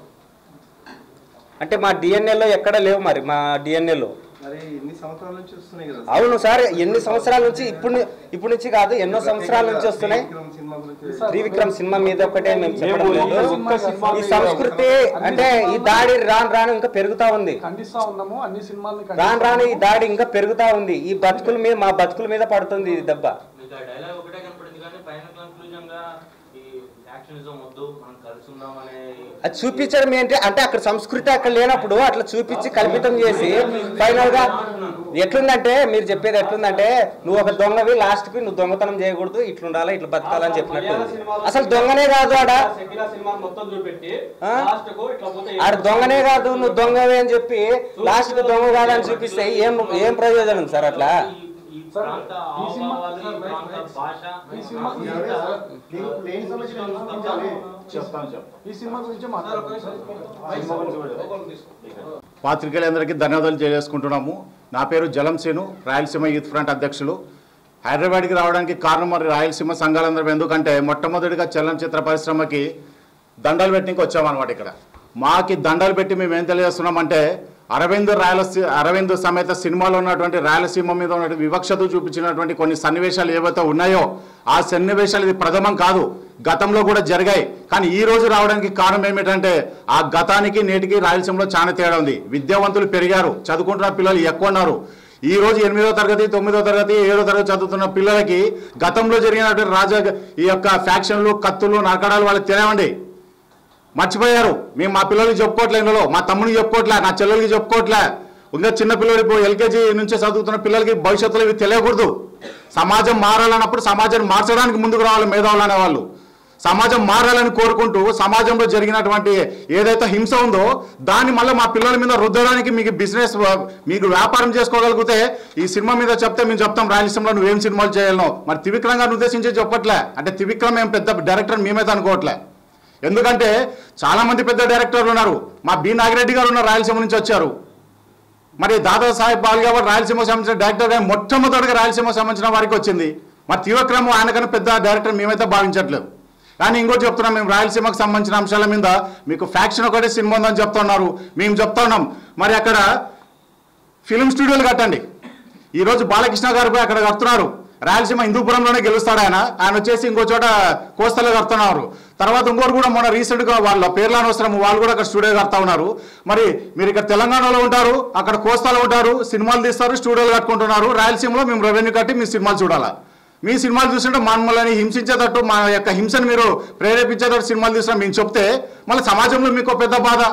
అంటే మా డిఎన్ఏలో ఎక్కడ లేవు మరి మా డిఎన్ఏలో
మరి ఇన్ని సంవత్సరాల నుంచి వస్తున్నాయి కదా
అవును సార్ ఎన్ని సంవత్సరాల నుంచి ఇప్పుడు ని- ఇప్పుడు నుంచి కాదు ఎన్నో సంవత్సరాల నుంచి వస్తున్నాయి
విక్రమ్ సినిమా గురించి
త్రివిక్రమ్ సినిమా మీద ఒకటే మేము చెప్పడం
మేము ఈ
లేదు
ఒక్క సినిమా
ఈ సంస్కృతి అంటే ఈ దాడి రాను రాను ఇంకా పెరుగుతా ఉంది
ఖండిస్తా ఉన్నాము అన్ని సినిమాల్ని
రాను రాను ఈ దాడి ఇంకా పెరుగుతా ఉంది ఈ బతుకుల మీద మా బతుకుల మీద పడుతుంది ఈ దెబ్బ
మీకు ఆ డైలాగ్ ఒకటే కనపడింది కానీ పైన కన్క్లూజన్ గా ఈ యాక్షనిజం వద్దు మనం కలిసి ఉందాం అనే
అది చూపించడం ఏంటి అంటే అక్కడ సంస్కృతి అక్కడ లేనప్పుడు అట్లా చూపించి కల్పితం చేసి ఫైనల్ గా ఎట్లుందంటే మీరు చెప్పేది ఎట్లుందంటే నువ్వు ఒక దొంగవి లాస్ట్ కి నువ్వు దొంగతనం చేయకూడదు ఇట్లుండాలా ఇట్లా బతకాలని చెప్పినట్టు ఉంది. అసలు దొంగనే కాదు ఆడ
సెకిలా సినిమా మొత్తం చూపెట్టి
ఆ?
లాస్ట్ కు ఇట్లా పోతే
ఆడ దొంగనే కాదు నువ్వు దొంగవే అని చెప్పి లాస్ట్ కి దొంగ కాదని చూపిస్తే ఏం ఏం ప్రయోజనం సార్ అట్లా
ఈ- ఈ ప్రాంత హావభావాలు, ఈ ప్రాంత భాష
ఈ సినిమా
నీకు ప్లేన్ సంబంధించిన చూపించాలి
చెప్తాను చెప్తాను
ఈ సినిమా గురించి మాట్లాడుతున్నాం
పాత్రికేయులందరికీ ధన్యవాదాలు తెలియజేసుకుంటున్నాము నా పేరు జలం సేను రాయలసీమ యూత్ ఫ్రంట్ అధ్యక్షులు హైదరాబాద్కి రావడానికి కారణం మరి రాయలసీమ సంఘాలందరం ఎందుకంటే మొట్టమొదటిగా చలనచిత్ర పరిశ్రమకి దండలు పెట్టింకి వచ్చామన్నమాట ఇక్కడ మాకి దండలు పెట్టి మేము ఏం తెలియజేస్తున్నామంటే అరవింద్ రాయలసీ అరవింద్ సమేత సినిమాలో ఉన్నటువంటి రాయలసీమ మీద ఉన్నటువంటి వివక్షత చూపించినటువంటి కొన్ని సన్నివేశాలు ఏవైతే ఉన్నాయో ఆ సన్నివేశాలు ఇది ప్రథమం కాదు గతంలో కూడా జరిగాయి కానీ ఈ రోజు రావడానికి కారణం ఏమిటంటే ఆ గతానికి నేటికి రాయలసీమలో చాలా తేడా ఉంది విద్యావంతులు పెరిగారు చదువుకుంటున్న పిల్లలు ఎక్కువ ఉన్నారు ఈ రోజు ఎనిమిదో తరగతి తొమ్మిదో తరగతి ఏడో తరగతి చదువుతున్న పిల్లలకి గతంలో జరిగినటువంటి రాజ ఈ యొక్క ఫ్యాక్షన్లు కత్తులు నరకడాలు వాళ్ళకి తెలియండి మర్చిపోయారు మేము మా పిల్లలకి చెప్పుకోవట్లే ఇందులో మా తమ్ముడికి చెప్పుకోవట్లే నా చెల్లెలకి చెప్పుకోవట్లే ఇంకా చిన్న పిల్లలు ఇప్పుడు ఎల్కేజీ నుంచి చదువుతున్న పిల్లలకి భవిష్యత్తులో ఇవి తెలియకూడదు సమాజం మారాలన్నప్పుడు సమాజాన్ని మార్చడానికి ముందుకు రావాలి మేధావులు అనేవాళ్ళు సమాజం మారాలని కోరుకుంటూ సమాజంలో జరిగినటువంటి ఏదైతే హింస ఉందో దాన్ని మళ్ళీ మా పిల్లల మీద రుద్దడానికి మీకు బిజినెస్ మీకు వ్యాపారం చేసుకోగలిగితే ఈ సినిమా మీద చెప్తే మేము చెప్తాం రాయలసీమలో నువ్వేం సినిమాలు చేయాలనో మరి త్రివిక్రమ్ గారిని ఉద్దేశించి చెప్పట్లే అంటే త్రివిక్రమ్ ఏం పెద్ద డైరెక్టర్ మేమైతే అనుకోవట్లే ఎందుకంటే చాలా మంది పెద్ద డైరెక్టర్లు ఉన్నారు మా బి నాగిరెడ్డి గారు ఉన్న రాయలసీమ నుంచి వచ్చారు మరి దాదా సాహెబ్ బాల్ గారు రాయలసీమ సంబంధించిన డైరెక్టర్ గారు మొట్టమొదటిగా రాయలసీమ సంబంధించిన వారికి వచ్చింది మరి త్రివిక్రమ్ ఆయనకన్నా పెద్ద డైరెక్టర్ మేమైతే భావించట్లేదు కానీ ఇంకోటి చెప్తున్నాం మేము రాయలసీమకు సంబంధించిన అంశాల మీద మీకు ఫ్యాక్షన్ ఒకటే సినిమా ఉందని చెప్తున్నారు మేము చెప్తా ఉన్నాం మరి అక్కడ ఫిలిం స్టూడియోలు కట్టండి ఈరోజు బాలకృష్ణ గారు పోయి అక్కడ కడుతున్నారు రాయలసీమ హిందూపురంలోనే గెలుస్తాడు ఆయన ఆయన వచ్చేసి ఇంకో చోట కోస్తలో కడుతున్నారు తర్వాత ఇంకోటి కూడా మొన్న రీసెంట్గా వాళ్ళ పేర్ల అనవసరం వాళ్ళు కూడా అక్కడ స్టూడియో కడతా ఉన్నారు మరి మీరు ఇక్కడ తెలంగాణలో ఉంటారు అక్కడ కోస్తాలో ఉంటారు సినిమాలు తీస్తారు స్టూడియోలు కట్టుకుంటున్నారు రాయలసీమలో మేము రెవెన్యూ కట్టి మీ సినిమాలు చూడాలా మీ సినిమాలు చూస్తుంటే మమ్మల్ని హింసించేటట్టు మా యొక్క హింసను మీరు ప్రేరేపించేటట్టు సినిమాలు తీసిన మేము చెప్తే మళ్ళీ సమాజంలో మీకు ఒక పెద్ద బాధ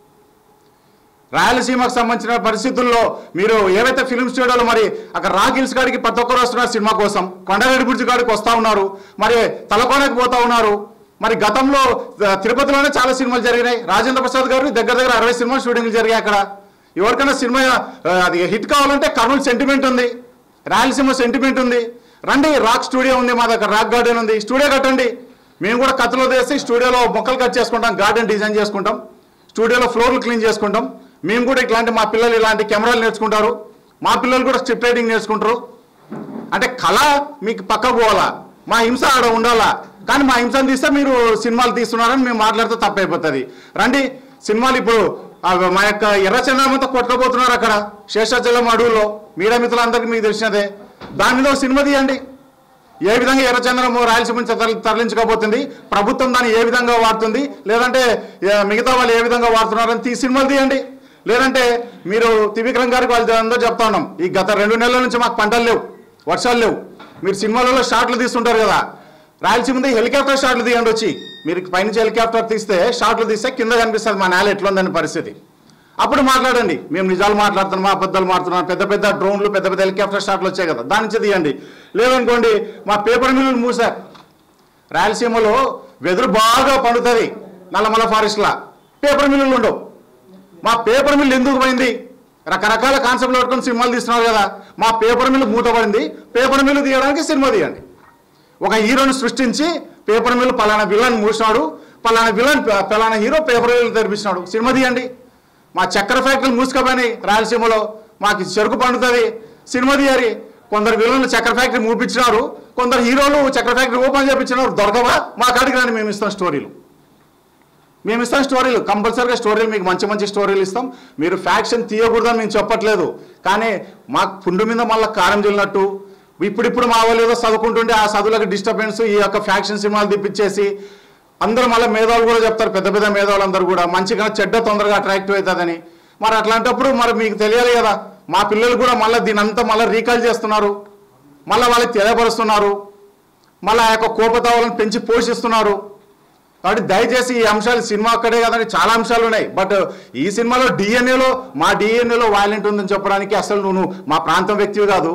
రాయలసీమకు సంబంధించిన పరిస్థితుల్లో మీరు ఏవైతే ఫిల్మ్ స్టూడియోలో మరి అక్కడ రాక్ హిల్స్ కాడికి ప్రతి ఒక్కరు వస్తున్నారు సినిమా కోసం కొండరెడ్డి బ్రిడ్జ్ కాడికి వస్తూ ఉన్నారు మరి తలకోనకి పోతా ఉన్నారు మరి గతంలో ఆ, తిరుపతిలోనే చాలా సినిమాలు జరిగినాయి రాజేంద్ర ప్రసాద్ గారు దగ్గర దగ్గర అరవై సినిమాలు షూటింగ్లు జరిగాయి అక్కడ ఎవరికైనా సినిమా ఆ, అది హిట్ కావాలంటే కర్నూలు సెంటిమెంట్ ఉంది రాయలసీమ సెంటిమెంట్ ఉంది రండి రాక్ స్టూడియో ఉంది మా దగ్గర రాక్ గార్డెన్ ఉంది స్టూడియో కట్టండి మేము కూడా కత్తులో తీసి స్టూడియోలో మొక్కలు కట్ చేసుకుంటాం గార్డెన్ డిజైన్ చేసుకుంటాం స్టూడియోలో ఫ్లోర్లు క్లీన్ చేసుకుంటాం మేము కూడా ఇట్లాంటి మా పిల్లలు ఇలాంటి కెమెరాలు నేర్చుకుంటారు మా పిల్లలు కూడా స్ట్రిప్ రైటింగ్ నేర్చుకుంటారు అంటే కళ మీకు పక్కకు పోవాలా మా హింస ఆడ ఉండాలా కానీ మా హింసను తీస్తే మీరు సినిమాలు తీస్తున్నారని మేము మాట్లాడితే తప్పైపోతుంది రండి సినిమాలు ఇప్పుడు ఆ మా యొక్క ఎర్రచంద్రమంతా కొట్టుకోబోతున్నారు అక్కడ శేషాచలం అడవుల్లో మీడియా మిత్రులందరికీ మీకు తెలిసినదే దాని మీద ఒక సినిమా తీయండి ఏ విధంగా ఎర్రచంద్రము రాయలసీమ నుంచి తరలి- తరలించకపోతుంది ప్రభుత్వం దాన్ని ఏ విధంగా వాడుతుంది లేదంటే ఏ, మిగతా వాళ్ళు ఏ విధంగా వాడుతున్నారని తీ సినిమాలు తీయండి లేదంటే మీరు త్రివిక్రమ్ గారికి వాళ్ళు అందరూ చెప్తా ఉన్నాం ఈ గత రెండు నెలల నుంచి మాకు పంటలు లేవు వర్షాలు లేవు మీరు సినిమాలలో షాట్లు తీస్తుంటారు కదా రాయలసీమ మీద హెలికాప్టర్ షాట్లు తీయండి వచ్చి మీరు పైనుంచి హెలికాప్టర్ తీస్తే షాట్లు తీస్తే కింద కనిపిస్తుంది మా నేల ఎట్లుందని పరిస్థితి అప్పుడు మాట్లాడండి మేము నిజాలు మాట్లాడుతున్నాం అబద్ధాలు మాట్లాడుతున్నాం పెద్ద పెద్ద డ్రోన్లు పెద్ద పెద్ద హెలికాప్టర్ షాట్లు వచ్చాయి కదా దాని నుంచి తీయండి లేదనుకోండి మా పేపర్ మిల్లులు మూసారు రాయలసీమలో వెదురు బాగా పండుతుంది నల్లమల ఫారెస్ట్లా పేపర్ మిల్లులు ఉండవు మా పేపర్ మిల్ ఎందుకు పోయింది రకరకాల కాన్సెప్ట్లు పట్టుకొని సినిమాలు తీస్తున్నారు కదా మా పేపర్ మిల్ మూతపడింది పేపర్ మిల్ తీయడానికి సినిమా తీయండి ఒక హీరోని సృష్టించి పేపర్ మిల్ పలానా విలన్ మూసినాడు పలానా విలన్ ప- పలానా హీరో పేపర్ మిల్ తెరిపించినాడు సినిమా తీయండి మా చక్కెర ఫ్యాక్టరీలు మూసుకుపోయినాయి రాయలసీమలో మాకు చెరుకు పండుతుంది సినిమా తీయాలి కొందరు విలన్లు చక్కెర ఫ్యాక్టరీ మూపించినారు కొందరు హీరోలు చక్కెర ఫ్యాక్టరీ ఓపెన్ చేపించినారు దొరకవా మా కాడికి రాని మేము ఇస్తాం స్టోరీలు మేము ఇస్తాం స్టోరీలు కంపల్సరీగా స్టోరీలు మీకు మంచి మంచి స్టోరీలు ఇస్తాం మీరు ఫ్యాక్షన్ తీయకూడదని మేము చెప్పట్లేదు కానీ మాకు పుండు మీద మళ్ళీ కారం చెల్లినట్టు ఇప్పుడిప్పుడు మా వాళ్ళు ఏదో చదువుకుంటుంటే ఆ చదువులకు డిస్టర్బెన్స్ ఈ యొక్క ఫ్యాక్షన్ సినిమాలు తిప్పించేసి అందరూ మళ్ళీ మేధావులు కూడా చెప్తారు పెద్ద పెద్ద మేధావులు అందరూ కూడా మంచిగా చెడ్డ తొందరగా అట్రాక్టివ్ అవుతుందని మరి అట్లాంటప్పుడు మరి మీకు తెలియాలి కదా మా పిల్లలు కూడా మళ్ళీ దీని అంతా మళ్ళీ రీకాల్ చేస్తున్నారు మళ్ళీ వాళ్ళకి తెలియపరుస్తున్నారు మళ్ళీ ఆ యొక్క కోపతావాలను పెంచి పోషిస్తున్నారు కాబట్టి దయచేసి ఈ అంశాలు సినిమా ఒక్కడే కదండి చాలా అంశాలు ఉన్నాయి బట్ ఈ సినిమాలో డిఎన్ఏలో మా డిఎన్ఏలో వైలెంట్ ఉందని చెప్పడానికి అసలు నువ్వు మా ప్రాంతం వ్యక్తివి కాదు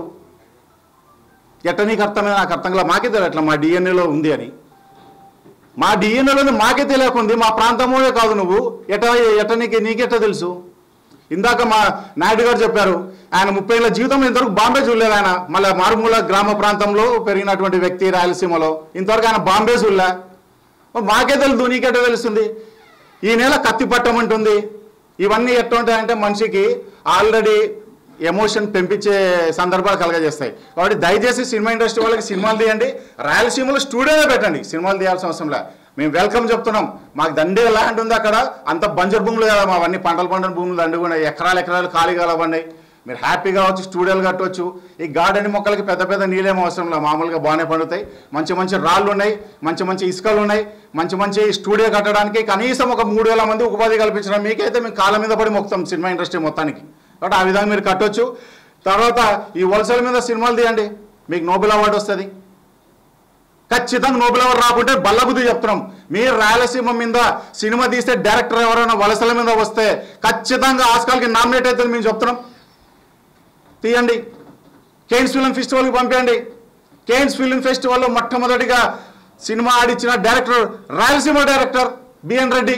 ఎట్ట నీకు అర్థమైంది నాకు అర్థం కాదు మాకే తెలియదు అట్లా మా డిఎన్ఏలో ఉంది అని మా డిఎన్ఏలో ఉంది మాకే తెలియకుంది మా ప్రాంతమోనే కాదు నువ్వు ఎట ఎట్ట నీకు నీకెట్ట తెలుసు ఇందాక మా నాయుడు గారు చెప్పారు ఆయన ముప్పై ఏళ్ళ జీవితం ఇంతవరకు బాంబే చూడలేదు ఆయన మళ్ళీ మారుమూల గ్రామ ప్రాంతంలో పెరిగినటువంటి వ్యక్తి రాయలసీమలో ఇంతవరకు ఆయన బాంబే చూడలే మరి మాకే తెలుసు నీకెట్ట తెలుస్తుంది ఈ నెల కత్తి పట్టమంటుంది ఇవన్నీ ఎట్లా ఉంటాయంటే మనిషికి ఆల్రెడీ ఎమోషన్ పెంపించే సందర్భాలు కలగజేస్తాయి కాబట్టి దయచేసి సినిమా ఇండస్ట్రీ వాళ్ళకి సినిమాలు తీయండి రాయలసీమలో స్టూడియోనే పెట్టండి సినిమాలు తీయాల్సిన అవసరం లే మేము వెల్కమ్ చెప్తున్నాం మాకు దండే ల్యాండ్ ఉంది అక్కడ అంత బంజర్ భూములు కదా మా అవన్నీ పంటలు పండిన భూములు దండి కూడా ఎకరాలు ఎకరాలు ఖాళీగా ఉన్నాయి మీరు హ్యాపీగా వచ్చి స్టూడియోలు కట్టవచ్చు ఈ గార్డెన్ మొక్కలకి పెద్ద పెద్ద నీళ్ళేం అవసరం లేదు మామూలుగా బాగానే పండుతాయి మంచి మంచి రాళ్ళు ఉన్నాయి మంచి మంచి ఇసుకలు ఉన్నాయి మంచి మంచి స్టూడియో కట్టడానికి కనీసం ఒక మూడు వేల మంది ఉపాధి కల్పించడం మీకైతే మేము కాళ్ళ మీద పడి మొక్కుతాం సినిమా ఇండస్ట్రీ మొత్తానికి కాబట్టి ఆ విధంగా మీరు కట్టొచ్చు తర్వాత ఈ వలసల మీద సినిమాలు తీయండి మీకు నోబెల్ అవార్డు వస్తుంది ఖచ్చితంగా నోబెల్ అవార్డు రాకుంటే బల్లబుద్ధి చెప్తున్నాం మీరు రాయలసీమ మీద సినిమా తీస్తే డైరెక్టర్ ఎవరైనా వలసల మీద వస్తే ఖచ్చితంగా ఆస్కాల్కి నామినేట్ అవుతుంది మేము చెప్తున్నాం తీయండి కేన్స్ ఫిల్మ్ ఫెస్టివల్కి పంపించండి కేన్స్ ఫిల్మ్ ఫెస్టివల్లో మొట్టమొదటిగా సినిమా ఆడిచ్చిన director Rayalaseema director B N Reddy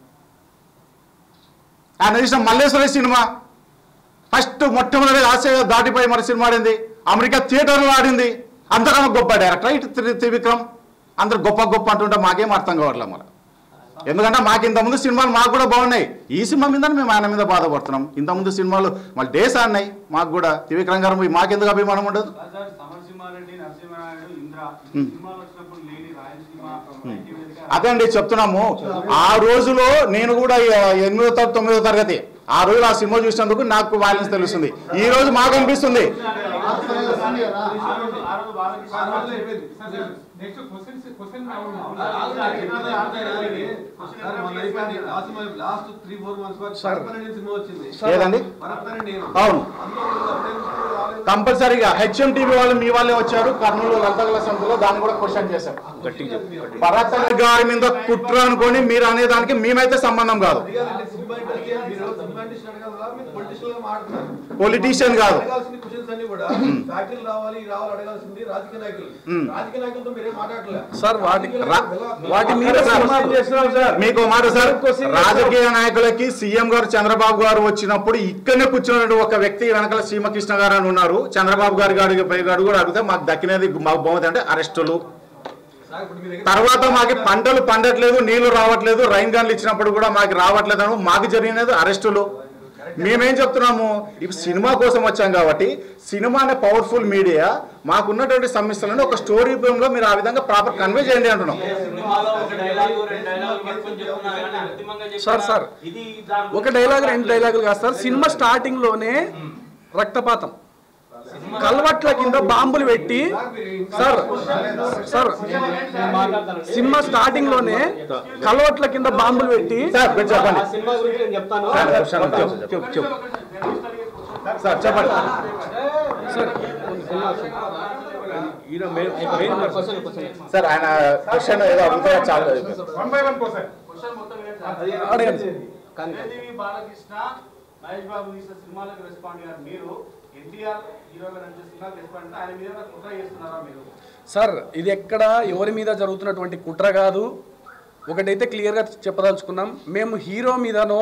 ఆయన తీసిన మల్లేశ్వరి సినిమా ఫస్ట్ మొట్టమొదటి ఆశయ దాటిపోయి మరి సినిమా ఆడింది అమెరికా థియేటర్లో ఆడింది అంతకన్నా గొప్ప డైరెక్టర్ ఇటు త్రి- త్రివిక్రమ్ అందరు గొప్ప గొప్ప అంటుంటే మాకేం అర్థం కావట్లేదు మరి ఎందుకంటే మాకు ఇంతకుముందు సినిమాలు మాకు కూడా బాగున్నాయి ఈ సినిమా మీద మేము ఆయన మీద బాధపడుతున్నాం ఇంతకుముందు సినిమాలు మళ్ళీ డేస్ ఆడినాయి మాకు కూడా త్రివిక్రమ్ గారు మాకెందుకు అభిమానం ఉండదు
సార్ సమరసింహారెడ్డి నరసింహారాయుడు ఇంద్ర ఈ సినిమాలు వచ్చినప్పుడు లేని రాయలసీమ ఐటీ వేదిక
అదే అండి చెప్తున్నాము ఆ రోజులో నేను కూడా ఈ ఎనిమిదో తరగతి తొమ్మిదో తరగతి ఆ రోజు ఆ సినిమా చూసినందుకు నాకు వైలెన్స్ తెలుస్తుంది ఈ రోజు మాకు అనిపిస్తుంది
ఆ రోజు ఆ రోజు Balakrishna
next questions question last three four months వరకు పరపతి సినిమా వచ్చింది
ఏదండి
పరపతి నేను
అవును కంపల్సరీగా హెచ్ఎం టీవీ వాళ్ళు మీ వాళ్ళే వచ్చారు కర్నూలు లలితకళ సంస్థలో దాన్ని కూడా క్వశ్చన్ చేశారు భరత్ గారి మీద కుట్ర అనుకోని మీరు అనేదానికి మేమైతే సంబంధం కాదు
సినిమా ఇండస్ట్రీ మీరు సినిమా ఇండస్ట్రీ అడగాల మీరు పొలిటిషియన్ గా మాట్లాడుతున్నారు
Politician కాదు.
అడగాల్సిన క్వశ్చన్స్ అన్ని కూడా ఫ్యాక్టరీలు రావాలి ఇవి రావాలి అడగాల్సింది రాజకీయ నాయకులు రాజకీయ నాయకులతో మీరేం మాట్లాడలేదు
సార్ వాటి
రా-
వాటి మీద
సార్, మీకు ఒక మాట సార్ రాజకీయ నాయకులకి సీఎం గారు చంద్రబాబు గారు వచ్చినప్పుడు ఇక్కడనే కూర్చున్నటువంటి ఒక వ్యక్తి వెనకాల సీమకృష్ణ గారు అని ఉన్నారు చంద్రబాబు గారి గారి పై గారు కూడా అడిగితే మాకు దక్కినది మాకు బాగుంది అంటే అరెస్టులు
సార్ ఇప్పుడు మీ దగ్గర
తర్వాత మాకు పంటలు పండట్లేదు నీళ్లు రావట్లేదు రైన్ గన్లు ఇచ్చినప్పుడు కూడా మాకు రావట్లేదు అని మాకు జరిగినది అరెస్టులు మేమేం చెప్తున్నాము ఇప్పుడు సినిమా కోసం వచ్చాం కాబట్టి సినిమా అనే పవర్ఫుల్ మీడియా మాకున్నటువంటి సమస్యలను ఒక స్టోరీ రూపంలో మీరు ఆ విధంగా ప్రాపర్ కన్వే చేయండి అంటున్నాం
సినిమాలో ఒక డైలాగు రెండు డైలాగులు పట్టుకొని చెప్తున్నారు కానీ అంతిమంగా చెప్పిన
సార్, సార్.
ఇది దాని
ఒక డైలాగ్ రెండు డైలాగులు కాదు సార్ సినిమా స్టార్టింగ్ లోనే రక్తపాతం కల్వట్ల కింద బాంబులు పెట్టి సార్ సార్ సినిమా స్టార్టింగ్ లోనే కల్వట్ల కింద బాంబులు పెట్టి
సార్ మీరు చెప్పండి
సినిమా గురించి నేను చెప్తాను
సార్, చెప్పు, చెప్పు, చెప్పు, చెప్పు. సార్ చెప్పండి
ఈయన main main question question
sir ఆయన క్వశ్చన్ ఏదో అడుగుతారో చాలా
క్వశ్చన్ మొత్తం ఏంటి సార్?
అడగండి
చిరంజీవి బాలకృష్ణ మహేష్ బాబు తీసిన సినిమాలకు రెస్పాండ్ అయ్యారు మీరు ఎన్టీఆర్ హీరోగా నడిచే సినిమాకి రెస్పాండ్ అంటే ఆయన మీద కుట్ర చేస్తున్నారా మీరు
సార్ ఇది ఎక్కడ ఎవరి మీద జరుగుతున్నటువంటి కుట్ర కాదు ఒకటైతే క్లియర్గా చెప్పదలుచుకున్నాం మేము హీరో మీదనో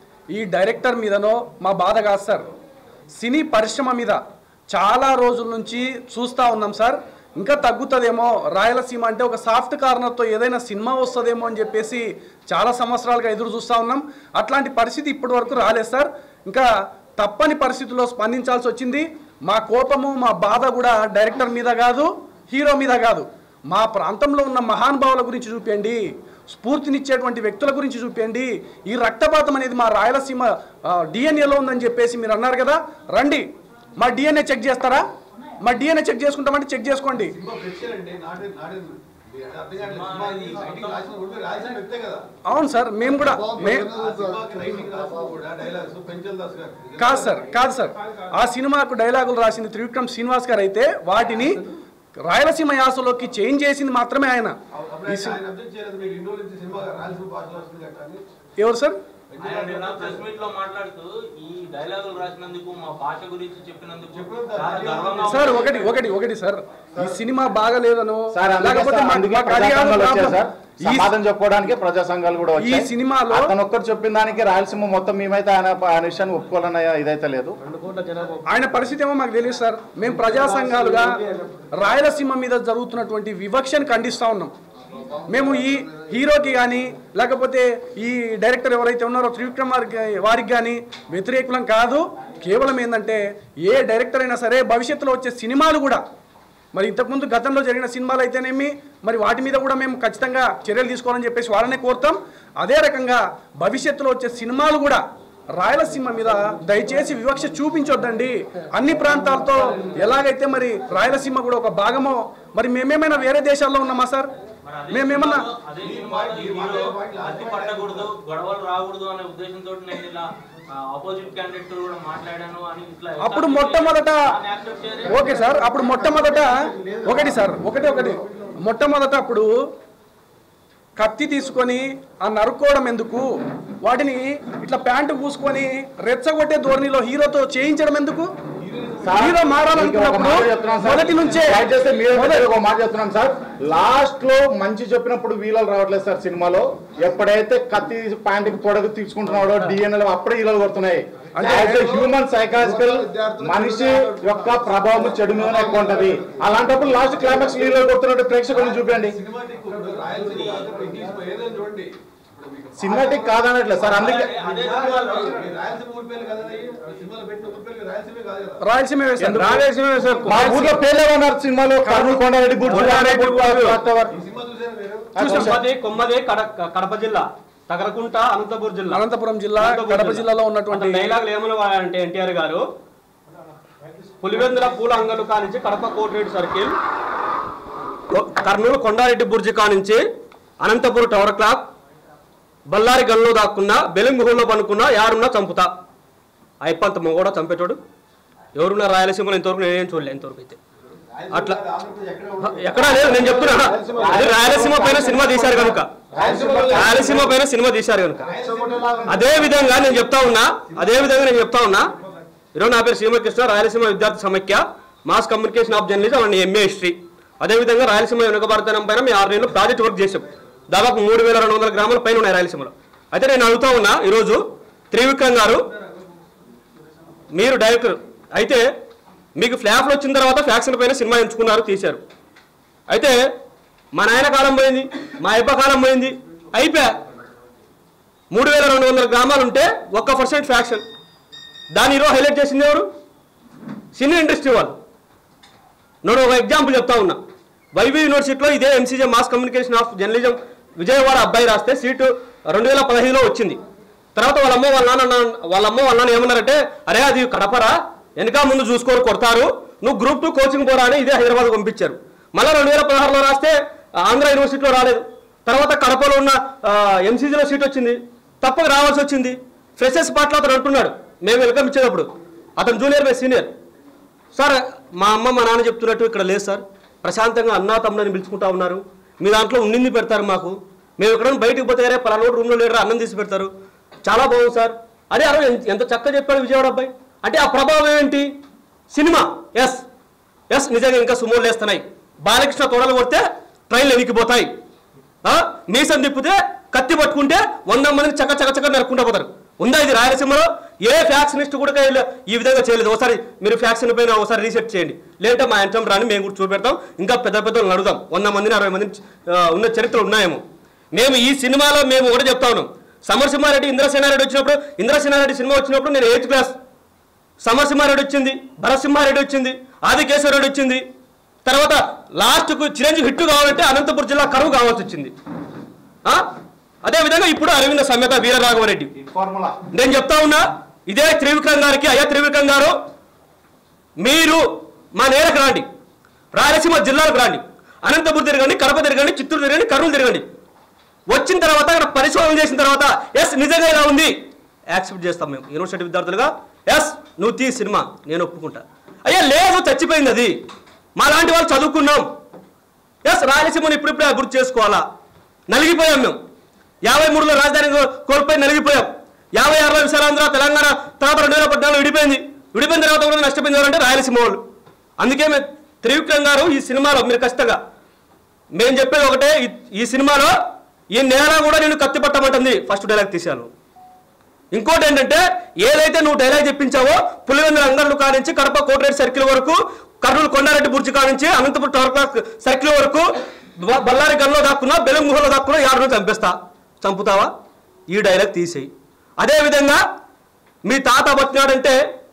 ఈ డైరెక్టర్ మీదనో మా బాధ కాదు సార్ సినీ పరిశ్రమ మీద చాలా రోజుల నుంచి చూస్తూ ఉన్నాం సార్ ఇంకా తగ్గుతుందేమో రాయలసీమ అంటే ఒక సాఫ్ట్ కార్నర్తో ఏదైనా సినిమా వస్తుందేమో అని చెప్పేసి చాలా సంవత్సరాలుగా ఎదురు చూస్తూ ఉన్నాం అట్లాంటి పరిస్థితి ఇప్పటి వరకు రాలేదు సార్ ఇంకా తప్పని పరిస్థితుల్లో స్పందించాల్సి వచ్చింది మా కోపము మా బాధ కూడా డైరెక్టర్ మీద కాదు హీరో మీద కాదు మా ప్రాంతంలో ఉన్న మహానుభావుల గురించి చూపించండి స్ఫూర్తినిచ్చేటువంటి వ్యక్తుల గురించి చూపించండి ఈ రక్తపాతం అనేది మా రాయలసీమ డిఎన్ఏలో ఉందని చెప్పేసి మీరు అన్నారు కదా రండి మా డిఎన్ఏ చెక్ చేస్తారా మా డిఎన్ఏ చెక్ చేసుకుంటామంటే చెక్ చేసుకోండి
సినిమా ఫ్రెషర్ అండి నాట్ నాట్ మీరు అర్థం కావట్లేదు సినిమా ఈ రైటింగ్ రాసిన ఊరికే రాసిన వ్యక్తే కదా
అవును సార్ మేము కూడా మే
ఆ సినిమాకి రైటింగ్ రాసిన కూడా డైలాగ్స్ పెంచల్ దాస్ గారు
కాదు సార్ కాదు సార్ ఆ సినిమాకు డైలాగులు రాసింది త్రివిక్రమ్ శ్రీనివాస్ గారు అయితే వాటిని రాయలసీమ యాసలోకి చేంజ్ చేసింది మాత్రమే ఆయన
అప్పుడు ఆయన ఆయన అబ్జెక్ట్ చేయలేదు మీకు ఇండో నుంచి సినిమా రాయలసీమ భాషలో వస్తుంది కదా అని
ఎవరు సార్
ఆయన నిన్న ప్రెస్ మీట్ లో మాట్లాడుతూ ఈ డైలాగులు రాసినందుకు మా భాష గురించి చెప్పినందుకు
చెప్పినందుకు
చాలా గర్వంగా
సార్
ఉంది.
ఒకటి ఒకటి ఒకటి సార్ ఈ సినిమా బాగాలేదనో
సార్ అందుకే
లేకపోతే
సార్,
మాకు-
అందుకే
మాకు అది
ప్రజా
కాదు
సంఘాలు వచ్చాయి
ప్రాబ్లం.
సార్
ఈ
సమాధానం చెప్పుకోవడానికి ప్రజా సంఘాలు కూడా
ఈ
వచ్చాయి
సినిమాలో-
అతను ఒక్కరు చెప్పిన దానికి రాయలసీమ మొత్తం మేమైతే ఆయన ఆయన విషయాన్ని ఒప్పుకోవాలన్న ఇదైతే లేదు
ఆయన పరిస్థితి ఏమో మాకు తెలియదు సార్ మేము ప్రజా సంఘాలుగా రాయలసీమ మీద జరుగుతున్నటువంటి వివక్షను ఖండిస్తా ఉన్నాం మేము ఈ హీరోకి కానీ లేకపోతే ఈ డైరెక్టర్ ఎవరైతే ఉన్నారో త్రివిక్రమ్ వారికి వారికి కానీ వ్యతిరేకులం కాదు కేవలం ఏంటంటే ఏ డైరెక్టర్ అయినా సరే భవిష్యత్తులో వచ్చే సినిమాలు కూడా మరి ఇంతకుముందు గతంలో జరిగిన సినిమాలు అయితేనేమి మరి వాటి మీద కూడా మేము ఖచ్చితంగా చర్యలు తీసుకోవాలని చెప్పేసి వాళ్ళనే కోరుతాం అదే రకంగా భవిష్యత్తులో వచ్చే సినిమాలు కూడా రాయలసీమ మీద దయచేసి వివక్ష చూపించొద్దండి అన్ని ప్రాంతాలతో ఎలాగైతే మరి రాయలసీమ కూడా ఒక భాగమో మరి మేమేమైనా వేరే దేశాల్లో ఉన్నామా సార్
మరి అదే
మేమేమన్నా
సినిమాలో- అదే సినిమాలో ఈ హీరో అతి పట్టకూడదు గొడవలు రాకూడదు అనే ఉద్దేశంతో నేను ఇలా ఆపోజిట్ క్యాండిడేట్ కూడా మాట్లాడాను అని ఇట్లా
అప్పుడు మొట్టమొదట
దాన్ని accept చేయరు.
ఓకే సార్ అప్పుడు మొట్టమొదట ఒకటి సార్ ఒకటి ఒకటి మొట్టమొదట అప్పుడు కత్తి తీసుకొని ఆ నరుక్కోవడం ఎందుకు వాటిని ఇట్లా ప్యాంటు పూసుకొని రెచ్చగొట్టే ధోరణిలో హీరోతో చేయించడం ఎందుకు హీరో మారాలనుకున్నప్పుడు మొదటి నుంచే
దయచేసి మీరు
మొదటి-
ఒక మాట చెప్తున్నాం సార్ లాస్ట్ లో మంచి చెప్పినప్పుడు వీలలు రావట్లేదు సార్ సినిమాలో ఎప్పుడైతే కత్తి ప్యాంట్ కి తొడగు తీసుకుంటున్నాడో డిఎన్ఎల్ అప్పుడే వీలలు కొడుతున్నాయి అంటే హ్యూమన్ సైకాలజికల్ మనిషి యొక్క ప్రభావం చెడు మీద ఎక్కువ ఉంటది అలాంటప్పుడు లాస్ట్ క్లైమాక్స్ వీలలు కొడుతున్నట్టు ప్రేక్షకులను చూపించండి
సినిమాటిక్ ఇప్పుడు రాయలసీమ కాదు, ఇంగ్లీష్ ఏదైనా చూడండి ఇప్పుడు మీకు
సినిమాటిక్ కాదనట్లేదు సార్ అందుకే
అదే సినిమాలో
మీరు రాయలసీమ ఊరి పేర్లు కదా అవి? సినిమాలో పెట్టిన ఊరి పేర్లు రాయలసీమే కాదు కదా
రాయలసీమ వేశారు
మా ఊర్లో పేర్లేమన్నారు సినిమాలో కర్నూలు కొండారెడ్డి గుర్తు
ఈ సినిమా చూసారా మీరు
కొమ్మది కొమ్మది కడ- కడప జిల్లా తగరకుంట అనంతపురం జిల్లా
అనంతపురం జిల్లా
అనంతపురం
కడప జిల్లాలో ఉన్నటువంటి
అతని డైలాగులు ఏమని వాడంటే ఎన్టీఆర్ గారు పులివెందుల పూల అంగలు కానించి కడప కోటిరెడ్డి సర్కిల్ కొ- కర్నూలు కొండారెడ్డి బుర్జి కానించి అనంతపురం టవర్ క్లాక్ బళ్ళారి గల్లో దాక్కున్నా బెలుంగుహుల్లో పనుకున్నా యారున్నా చంపుతా అయిపోంత మొగోడా చంపేటోడు ఎవరున్నా రాయలసీమలో ఇంతవరకు నేనేం చూడలే ఇంతవరకు అయితే అట్లా ఎక్కడా లేదు నేను చెప్తున్నా అది రాయలసీమ పైన సినిమా తీశారు కనుక రాయలసీమ పైన సినిమా తీశారు కనుక అదే విధంగా నేను చెప్తా ఉన్నా అదే విధంగా నేను చెప్తా ఉన్నా ఈరోజు నా పేరు శ్రీమకృష్ణ రాయలసీమ విద్యార్థి సమైక్య mass communication of journalism and MA history అదే విధంగా రాయలసీమ వెనుకబడతనం పైన మేము ఆరు నెలలు ప్రాజెక్ట్ వర్క్ చేసాం దాదాపు మూడు వేల రెండు వందల గ్రామాల పైన ఉన్నాయి రాయలసీమలో అయితే నేను అడుగుతా ఉన్నా ఈరోజు త్రివిక్రమ్ గారు మీరు డైరెక్టర్ అయితే మీకు ఫ్లాప్లు వచ్చిన తర్వాత ఫ్యాక్షన్ పైన సినిమా ఎంచుకున్నారు తీశారు అయితే మా నాయన కాలం పోయింది మా అబ్బ కాలం పోయింది అయిపోయా మూడు వేల రెండు వందల గ్రామాలు ఉంటే ఒక్క పర్సెంట్ ఫ్యాక్షన్ దాని ఈరోజు హైలైట్ చేసింది ఎవరు సినీ ఇండస్ట్రీ వాళ్ళు నేను ఒక ఎగ్జాంపుల్ చెప్తా ఉన్నా వైవి యూనివర్సిటీలో ఇదే MCJ mass communication of journalism Vijayawada అబ్బాయి రాస్తే సీటు రెండు వేల పదహైదులో వచ్చింది తర్వాత వాళ్ళ అమ్మ వాళ్ళ నాన్న అన్న- వాళ్ళ అమ్మ వాళ్ళ నాన్న ఏమన్నారంటే అరే అది కడపరా వెనక ముందు చూసుకొని కొడతారు నువ్వు గ్రూప్ టూ కోచింగ్ పోరా అని ఇదే హైదరాబాద్ పంపించారు మళ్ళీ రెండు వేల పదహారులో రాస్తే ఆంధ్ర యూనివర్సిటీలో రాలేదు తర్వాత కడపలో ఉన్న ఎంసీజీలో సీట్ వచ్చింది తప్పక రావాల్సి వచ్చింది ఫ్రెషర్స్ పాటలో అతను అంటున్నాడు మేము వెల్కమ్ ఇచ్చేటప్పుడు అతను జూనియర్ బై సీనియర్ సార్ మా అమ్మ మా నాన్న చెప్తున్నట్టు ఇక్కడ లేదు సార్ ప్రశాంతంగా అన్నా తమ్ముడని పిలుచుకుంటా ఉన్నారు మీ దాంట్లో ఉండింది పెడతారు మాకు మేము ఎక్కడైనా బయటికి పోతే "అరే, పలానా రూమ్లో లేరు అన్నం తీసి పెడతారు చాలా బాగుంది సార్ అదే అరే ఎంత- ఎంత చక్కగా చెప్పాడు విజయవాడ అబ్బాయి అంటే ఆ ప్రభావం ఏంటి సినిమా ఎస్ ఎస్ నిజంగా ఇంకా సుమోలు వేస్తున్నాయి బాలకృష్ణ తొడలు కొడితే ట్రైన్లు ఎనికిపోతాయి ఆ? మీసం తిప్పితే కత్తి పట్టుకుంటే వంద మందిని చక్క చక్క చక్క నరుక్కుంటూ పోతారు ఉందా ఇది రాయలసీమలో ఏ ఫ్యాక్షనిస్ట్ కూడా ఇలా ఈ విధంగా చేయలేదు ఒకసారి మీరు ఫ్యాక్షన్ పైన ఒకసారి రీసెర్చ్ చేయండి లేదంటే మా ఇంట్లో రాని మేము కూడా చూపెడతాం ఇంకా పెద్ద పెద్ద వాళ్ళని అడుగుదాం వంద మందిని అరవై మందిని ఆ, ఉన్న చరిత్రలు ఉన్నాయేమో మేము ఈ సినిమాలో మేము ఒకటి చెప్తా ఉన్నాం సమరసింహారెడ్డి ఇంద్రసేనారెడ్డి వచ్చినప్పుడు ఇంద్రసేనారెడ్డి సినిమా వచ్చినప్పుడు నేను ఎయిత్ క్లాస్ సమరసింహారెడ్డి వచ్చింది భరసింహారెడ్డి వచ్చింది ఆదికేశ్వరరెడ్డి వచ్చింది తర్వాత లాస్ట్కు చిరంజీవి హిట్ కావాలంటే అనంతపురం జిల్లా కరువు కావాల్సి వచ్చింది ఆ? అదే విధంగా ఇప్పుడు అరవింద సమేత వీరరాఘవరెడ్డి
ఫార్ములా
నేను చెప్తా ఉన్నా ఇదే త్రివిక్రమ్ గారికి అయ్యా త్రివిక్రమ్ గారు మీరు మా నేలకు రాండి రాయలసీమ జిల్లాలకు రాండి అనంతపురం తిరగండి కడప తిరగండి చిత్తూరు తిరగండి కర్నూలు తిరగండి వచ్చిన తర్వాత అక్కడ పరిశోధన చేసిన తర్వాత ఎస్ నిజంగా ఇలా ఉంది యాక్సెప్ట్ చేస్తాం మేము యూనివర్సిటీ విద్యార్థులుగా ఎస్ నువ్వు తీ సినిమా నేను ఒప్పుకుంటా అయ్యా లేదు చచ్చిపోయింది అది మా లాంటి వాళ్ళు చదువుకున్నాం ఎస్ రాయలసీమను ఇప్పుడిప్పుడే అభివృద్ధి చేసుకోవాలా నలిగిపోయాం మేము యాభై మూడులో రాజధాని కో- కోల్పోయి నలిగిపోయాం యాభై ఆరులో విశాలాంధ్ర తెలంగాణ తర్వాత రెండు వేల పద్నాలుగు విడిపోయింది విడిపోయిన తర్వాత కూడా నష్టపోయింది ఎవరంటే రాయలసీమ వాళ్ళు అందుకే మేము త్రివిక్రమ్ గారు ఈ సినిమాలో మీరు ఖచ్చితంగా మేము చెప్పేది ఒకటే ఈ- ఈ సినిమాలో ఈ నేల కూడా నేను కత్తి పట్టమంటుంది ఫస్ట్ డైలాగ్ తీశాను ఇంకోటి ఏంటంటే ఏదైతే నువ్వు డైలాగ్ చెప్పించావో పులివెందుల అంగర్లు కానించి కడప కోటరెడ్డి సర్కిల్ వరకు కర్నూలు కొండారెడ్డి బుర్జి కానించి అనంతపురం టవర్ క్లాక్ సర్కిల్ వరకు బ- బళ్ళారి గల్లో దాక్కున్నా బెలం గుహలో దాక్కున్నా యాడను చంపేస్తా చంపుతావా ఈ డైలాగ్ తీసేయి అదేవిధంగా మీ తాత పట్టినాడంటే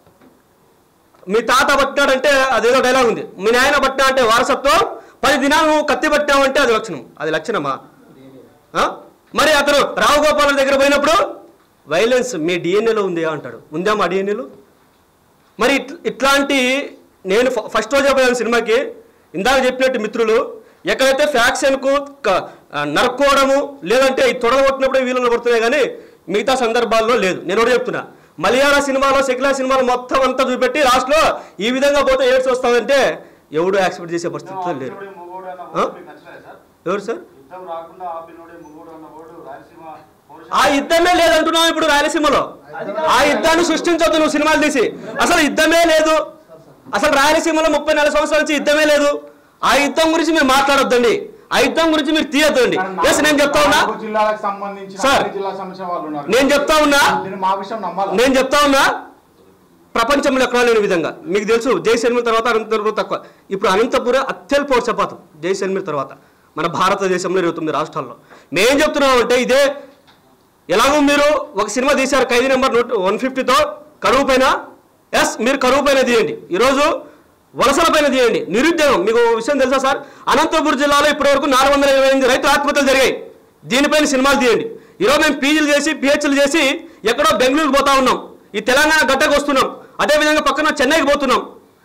మీ తాత పట్టినాడంటే అదేదో డైలాగ్ ఉంది మీ నాయన పట్టినా అంటే వారసత్వం పది దినాలు నువ్వు కత్తి పట్టావంటే అది లక్షణం అది లక్షణమా ఆ? మరి అతను రావు గోపాల దగ్గర పోయినప్పుడు వైలెన్స్ మీ డిఎన్ఏలో ఉంది అంటాడు ఉందా మా డిఎన్ఏలో మరి ఇట్- ఇట్లాంటి నేను ఫ- ఫస్ట్ రోజు పోయాను సినిమాకి ఇందాక చెప్పినట్టు మిత్రులు ఎక్కడైతే ఫ్యాక్షన్కు క- ఆ, నరుక్కోవడము లేదంటే ఈ తొడగొట్టినప్పుడే వీళ్ళలో పడుతున్నాయి కానీ మిగతా సందర్భాల్లో లేదు నేను ఒకటి చెప్తున్నా మలయాళ సినిమాలో సెక్యులర్ సినిమాలో మొత్తం అంతా చూపెట్టి లాస్ట్లో ఈ విధంగా పోతే ఏడ్స్ వస్తామంటే ఎవడు యాక్సెప్ట్ చేసే పరిస్థితిలో లేరు
ఆపినోడే మొగోడు అన్న
ఆ?
వర్డ్ మీకు నచ్చలేదు సార్
ఎవరు సార్
యుద్ధం రాకుండా ఆపినోడే మొగోడు అన్న వర్డ్ రాయలసీమ పౌరుష
ఆ యుద్ధమే లేదంటున్నావు ఇప్పుడు రాయలసీమలో ఆ యుద్ధాన్ని సృష్టించొద్దు నువ్వు సినిమాలు తీసి అసలు యుద్ధమే లేదు అసలు రాయలసీమలో ముప్పై నాలుగు సంవత్సరాల నుంచి యుద్ధమే లేదు ఆ యుద్ధం గురించి మీరు మాట్లాడొద్దండి ఆ యుద్ధం గురించి మీరు తీయొద్దండి ఎస్ నేను చెప్తా ఉన్నా
నాలుగు జిల్లాలకు సంబంధించిన
సార్,
అన్ని జిల్లాకు సంబంధించిన వాళ్ళు ఉన్నారు
నేను చెప్తా ఉన్నా
నేను మా విషయం నమ్మాలి
నేను చెప్తా ఉన్నా ప్రపంచంలో ఎక్కడా లేని విధంగా మీకు తెలుసు జైసల్మీర్ తర్వాత అనంతపురం తక్కువ ఇప్పుడు అనంతపురం అత్యల్ప వర్షపాతం జైసల్మీర్ తర్వాత మన భారతదేశంలో ఇరవై తొమ్మిది రాష్ట్రాల్లో మేం చెప్తున్నాం అంటే ఇదే ఎలాగో మీరు ఒక సినిమా తీశారు ఖైదీ నెంబర్ నూట వన్ ఫిఫ్టీతో కరువు పైన ఎస్ మీరు కరువు పైన తీయండి ఈరోజు వలసల పైన తీయండి నిరుద్యోగం మీకు ఒక విషయం తెలుసా సార్ అనంతపురం జిల్లాలో ఇప్పటివరకు నాలుగు వందల ఇరవై ఎనిమిది రైతు ఆత్మహత్యలు జరిగాయి దీనిపైన సినిమాలు తీయండి ఈరోజు మేము పీజీలు చేసి పిహెచ్లు చేసి ఎక్కడో బెంగళూరు పోతా ఉన్నాం ఈ తెలంగాణ గట్టకు వస్తున్నాం అదేవిధంగా పక్కన చెన్నైకి పోతున్నాం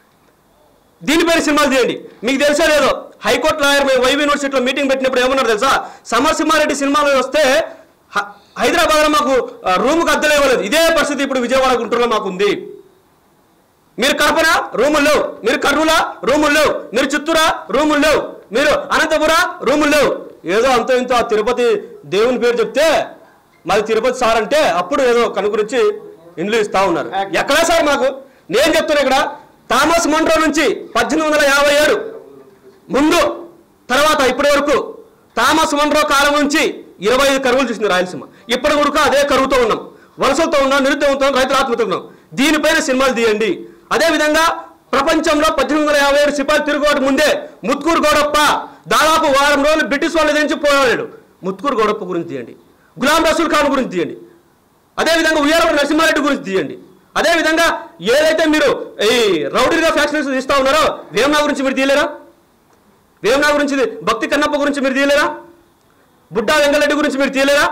దీనిపైన సినిమాలు తీయండి మీకు తెలుసా లేదో హైకోర్టు లాయర్ మేము వైవి యూనివర్సిటీలో మీటింగ్ పెట్టినప్పుడు ఏమన్నారు తెలుసా సమరసింహారెడ్డి సినిమాలు వస్తే హ- హైదరాబాద్లో మాకు ఆ, రూముకు అద్దెలు ఇవ్వలేదు ఇదే పరిస్థితి ఇప్పుడు విజయవాడ గుంటూరులో మాకు ఉంది మీరు కడపన రూములు లేవు మీరు కర్నూల రూములు లేవు మీరు చిత్తూరా రూములు లేవు మీరు అనంతపుర రూములు లేవు ఏదో అంత ఇంత ఆ తిరుపతి దేవుని పేరు చెప్తే మాది తిరుపతి సార్ అంటే అప్పుడు ఏదో కనుగురించి ఇండ్లు ఇస్తా ఉన్నారు ఎక్కడా సార్ మాకు నేను చెప్తున్నా ఇక్కడ థామస్ మండ్రో నుంచి పద్దెనిమిది వందల యాభై ఏడు ముందు తర్వాత ఇప్పటి వరకు థామస్ మండ్రో కాలం నుంచి ఇరవై ఐదు కరువులు చూసింది రాయలసీమ ఇప్పటి వరకు అదే కరువుతో ఉన్నాం వలసలతో ఉన్నాం నిరుద్యోగంతో ఉన్నాం, రైతుల ఆత్మహత్యతో ఉన్నాం దీనిపైన సినిమాలు తీయండి అదేవిధంగా ప్రపంచంలో పద్దెనిమిది వందల యాభై ఏడు సిపాయి తిరుగుబాటు ముందే ముత్కూరు గౌడప్ప దాదాపు వారం రోజులు బ్రిటిష్ వాళ్ళ నుంచి పోరాడాడు ముత్కూరు గౌడప్ప గురించి తీయండి గులాం రసూల్ ఖాన్ గురించి తీయండి అదేవిధంగా ఉయ్యాలవాడి నరసింహారెడ్డి గురించి తీయండి అదేవిధంగా ఏదైతే మీరు ఈ రౌడీగా ఫ్యాక్షన్స్ తీస్తా ఉన్నారో వేమనా గురించి మీరు తీయలేరా వేమనా గురించి భక్తి కన్నప్ప గురించి మీరు తీయలేరా బుడ్డా వెంగళరెడ్డి గురించి మీరు తీయలేరా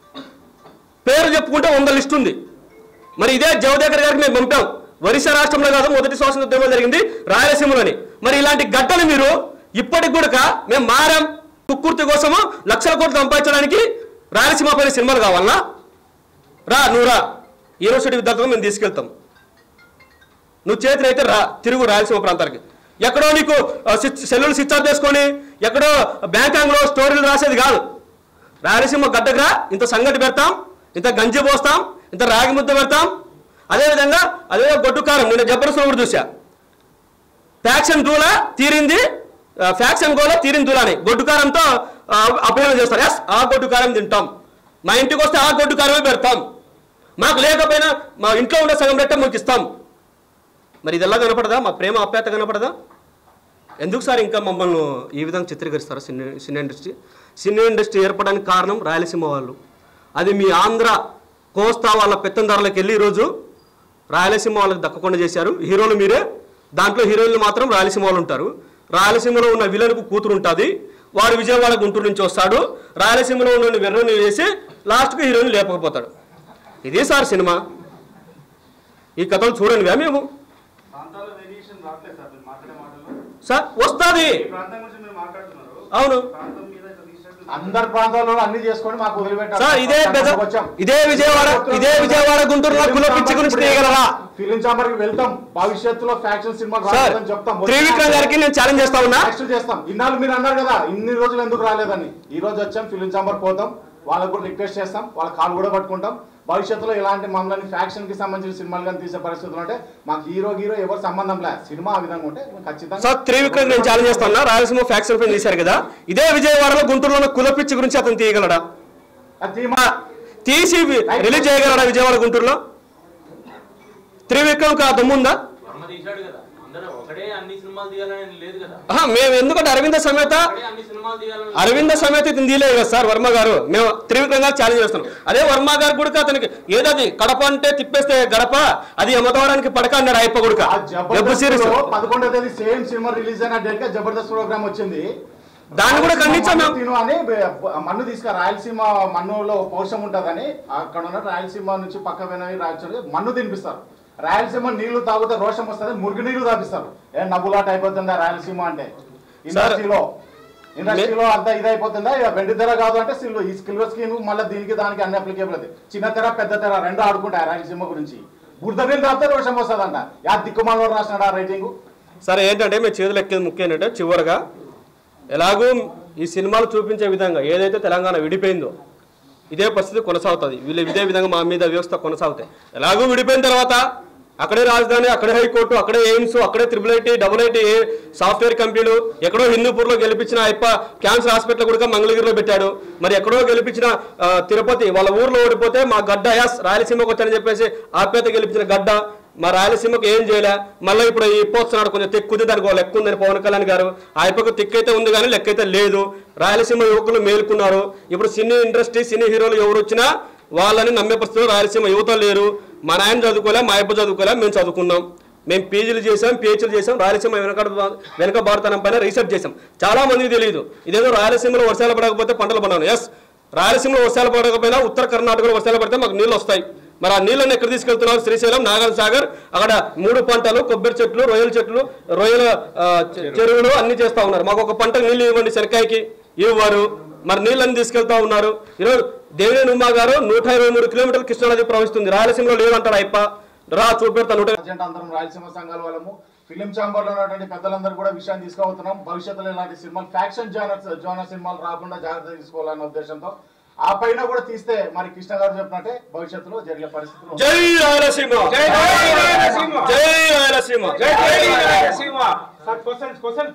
పేరు చెప్పుకుంటే వంద లిస్ట్ ఉంది మరి ఇదే జవదేకర్ గారికి మేము పంపాం ఒరిస్సా రాష్ట్రంలో కాదు మొదటి స్వాతంత్ర ఉద్యమం జరిగింది రాయలసీమలోని మరి ఇలాంటి గడ్డలు మీరు ఇప్పటికి కూడా మేము మారాం కుక్కుర్తి కోసము లక్షల కోట్లు సంపాదించడానికి రాయలసీమ పైన సినిమాలు కావాలనా రా నువ్వు రా యూనివర్సిటీ విద్యార్థులు మేము తీసుకెళ్తాం నువ్వు చేతినైతే రా తిరుగు రాయలసీమ ప్రాంతానికి ఎక్కడో నీకు ఆ, స్విచ్- సెల్లులు స్విచ్ ఆఫ్ చేసుకొని ఎక్కడో బ్యాంకాంగ్లో స్టోరీలు రాసేది కాదు రాయలసీమ గడ్డకు రా ఇంత సంగటి పెడతాం ఇంత గంజి పోస్తాం ఇంత రాగి ముద్ద పెడతాం అదేవిధంగా అదే గొడ్డు కారం నేను జబర్దస్త్ కూడా చూసా ఫ్యాక్షన్ దూల తీరింది ఆ, ఫ్యాక్షన్ గోల తీరింది దూల అని గొడ్డు కారంతో అభినందన చేస్తారు ఎస్ ఆ గొడ్డు కారం తింటాం మా ఇంటికి వస్తే ఆ గొడ్డు కారమే పెడతాం మాకు లేకపోయినా మా ఇంట్లో ఉండే సగం రెట్ట మీకు ఇస్తాం మరి ఇది ఎలా కనపడదా మా ప్రేమ ఆప్యాయత కనపడదా ఎందుకు సార్ ఇంకా మమ్మల్ని ఈ విధంగా చిత్రీకరిస్తారా సినీ సినీ ఇండస్ట్రీ సినీ ఇండస్ట్రీ ఏర్పడడానికి కారణం రాయలసీమ వాళ్ళు అది మీ ఆంధ్ర కోస్తా వాళ్ళ పెత్తందారులకు వెళ్ళి ఈరోజు రాయలసీమ వాళ్ళకి దక్కకుండా చేశారు హీరోలు మీరే దాంట్లో హీరోయిన్లు మాత్రం రాయలసీమ వాళ్ళు ఉంటారు రాయలసీమలో ఉన్న విలన్కు కూతురు ఉంటుంది వాడు విజయవాడ గుంటూరు నుంచి వస్తాడు రాయలసీమలో ఉన్న వెర్రని వేసి లాస్ట్కి హీరోయిన్ లేపకపోతాడు ఇదే సార్ సినిమా ఈ కథలు చూడండివా మేము
ప్రాంతాల వేరియేషన్ రావట్లేదు సార్ మీరు మాట్లాడే మాటలు
సార్ వస్తుంది
ఈ ప్రాంతం గురించి మీరు మాట్లాడుతున్నారు
అవును
ప్రాంతం మీద ఇట్లా తీసినట్టు
అందరి ప్రాంతాల్లో అన్ని చేసుకొని మాకు వదిలిపెట్టారు
సార్ ఇదే పెద్ద ఇదే విజయవాడ ఇదే విజయవాడ గుంటూరులో కుల పిచ్చి గురించి తీయగలరా
ఫిలిం చాంబర్ కి వెళ్తాం భవిష్యత్తులో ఫ్యాక్షన్ సినిమా
సార్
రాలేదని చెప్తాం
త్రివిక్రమ్ గారికి నేను ఛాలెంజ్ చేస్తా ఉన్నా
యాక్షన్ చేస్తాం ఇన్నాళ్ళు మీరు అన్నారు కదా ఇన్ని రోజులు ఎందుకు రాలేదని ఈ రోజు వచ్చాం ఫిలిం చాంబర్ పోతాం వాళ్ళకు కూడా రిక్వెస్ట్ చేస్తాం వాళ్ళ కాల్ కూడా పట్టుకుంటాం భవిష్యత్తులో ఇలాంటి మమ్మల్ని ఫ్యాక్షన్ కి సంబంధించిన సినిమాలు కానీ తీసే పరిస్థితులు ఉంటే మాకు హీరో హీరో ఎవరు సంబంధం లే సినిమా ఆ విధంగా ఉంటే ఖచ్చితంగా
సార్ త్రివిక్రమ్ నేను ఛాలెంజ్ చేస్తా ఉన్నా రాయలసీమ ఫ్యాక్షన్ పైన తీశారు కదా ఇదే విజయవాడలో గుంటూరులో ఉన్న కుల పిచ్చి గురించి అతను తీయగలడా
అది తీమా
తీసి రిలీజ్ చేయగలడా విజయవాడ గుంటూరులో త్రివిక్రమ్ కా దమ్ముందా
వర్మ తీశాడు కదా అందరూ ఒకటే అన్ని సినిమాలు తీయాలని లేదు కదా
ఆహా, మేము ఎందుకంటే అరవింద సమేత
ఒకటే అన్ని సినిమాలు తీయాలని
అరవింద సమేత ఇతను తీయలేదు కదా సార్ వర్మ గారు మేము త్రివిక్రమ్ గారు ఛాలెంజ్ చేస్తున్నాం అదే వర్మ గారు కూడా అతనికి ఏదది కడప అంటే తిప్పేస్తే గడప అది యమతవరానికి పడక అన్నాడు అయ్యప్ప గుడుక
ఆ
వెబ్ సిరీస్
జబర్దస్త్ పదకొండో తేదీ సేమ్ సినిమా రిలీజ్ అయిన డేట్ గా జబర్దస్త్ ప్రోగ్రామ్ వచ్చింది
దాన్ని కూడా ఖండించాం మేము.
తిను అని బె- మన్ను తీసుకురా రాయలసీమ మన్నులో పౌరుషం ఉంటుందని అక్కడ ఉన్న రాయలసీమ నుంచి పక్క వినవి రాయలసీమ మన్ను తినిపిస్తారు రాయలసీమ నీళ్లు తాగితే రోషం వస్తుంది మురికి నీళ్లు తాపిస్తారు ఏ నవ్వులాట అయిపోతుందా రాయలసీమ అంటే ఇండస్ట్రీలో ఇండస్ట్రీలో అంతా ఇది అయిపోతుందా ఇక వెండి తెర కాదు అంటే సిల్వర్ ఈ సిల్వర్ స్క్రీన్ మళ్ళీ దీనికి దానికి అన్ని అప్లికేబుల్ అది చిన్న తెర పెద్ద తెర రెండు ఆడుకుంటాయి రాయలసీమ గురించి బురద నీళ్ళు తాపితే రోషం వస్తుందంట యా దిక్కుమాలలో రాసినాడు ఆ రేటింగ్
సరే ఏంటంటే మేము చేతులు ఎక్కేది ముఖ్యం ఏంటంటే చివరగా ఎలాగూ ఈ సినిమాలు చూపించే విధంగా ఏదైతే తెలంగాణ విడిపోయిందో ఇదే పరిస్థితి కొనసాగుతుంది వీళ్ళు ఇదే విధంగా మా మీద వ్యవస్థ కొనసాగుతాయి ఎలాగూ విడిపోయిన తర్వాత అక్కడే రాజధాని అక్కడే హైకోర్టు అక్కడే ఎయిమ్స్ అక్కడే triple IT double IT software కంపెనీలు ఎక్కడో హిందూపూర్లో గెలిపించిన అయ్యప్ప క్యాన్సర్ హాస్పిటల్ కూడా మంగళగిరిలో పెట్టాడు మరి ఎక్కడో గెలిపించిన ఆ, తిరుపతి వాళ్ళ ఊర్లో ఓడిపోతే మా గడ్డ యాస్ రాయలసీమకు వచ్చానని చెప్పేసి ఆప్యాత గెలిపించిన గడ్డ మా రాయలసీమకు ఏం చేయలే మళ్ళీ ఇప్పుడు ఈ పోస్తున్నాడు కొంచెం తెక్కుంది దానికి ఒక లెక్క ఉందని పవన్ కళ్యాణ్ గారు ఆ యప్పకు తెక్కైతే ఉంది కానీ లెక్క అయితే లేదు రాయలసీమ యువకులు మేలుకున్నారు ఇప్పుడు సినీ ఇండస్ట్రీ సినీ హీరోలు ఎవరు వచ్చినా వాళ్ళని నమ్మే పరిస్థితిలో రాయలసీమ యువత లేరు మా నాయన చదువుకోలే మా అయ్యప్ప చదువుకోలే మేము చదువుకున్నాం మేము పీజీలు చేసాం పిహెచ్లు చేసాం రాయలసీమ వెనక వెనక భారతనం పైన రీసెర్చ్ చేసాం చాలా మందికి తెలియదు ఇదేదో రాయలసీమలో వర్షాలు పడకపోతే పంటలు పండాను ఎస్ రాయలసీమలో వర్షాలు పడకపోయినా ఉత్తర కర్ణాటకలో వర్షాలు పడితే మాకు నీళ్ళు వస్తాయి మరి ఆ నీళ్ళని ఎక్కడ తీసుకెళ్తున్నారు శ్రీశైలం నాగల్ సాగర్ అక్కడ మూడు పంటలు కొబ్బరి చెట్లు రొయ్యల చెట్లు రొయ్యల ఆ, చె- చెరువులు అన్ని చేస్తా ఉన్నారు మాకు ఒక పంటకు నీళ్ళు ఇవ్వండి శనక్కాయకి ఇవ్వరు మరి నీళ్ళని తీసుకెళ్తా ఉన్నారు ఈరోజు దేవినేని ఉమా గారు నూట ఇరవై మూడు కిలోమీటర్లు కృష్ణానది ప్రవహిస్తుంది రాయలసీమలో లేదంటాడు అయ్యప్ప రా చూపెడతా నూట
అర్జెంట్ అందరం రాయలసీమ సంఘాల వాళ్ళము ఫిలిం ఛాంబర్ లో ఉన్నటువంటి పెద్దలందరూ కూడా విషయాన్ని తీసుకుపోతున్నాం భవిష్యత్తులో ఇలాంటి సినిమాలు ఫ్యాక్షన్ జోనర్ జోనర్ సినిమాలు రాకుండా జాగ్రత్త తీసుకోవాలన్న ఉద్దేశంతో ఆ పైన కూడా తీస్తే మరి కృష్ణ గారు చెప్పినట్టే భవిష్యత్తులో జరిగే పరిస్థితులు ఉంటాయి.
జై రాయలసీమ జై రాయలసీమ జై రాయలసీమ
సార్ క్వశ్చన్ క్వశ్చన్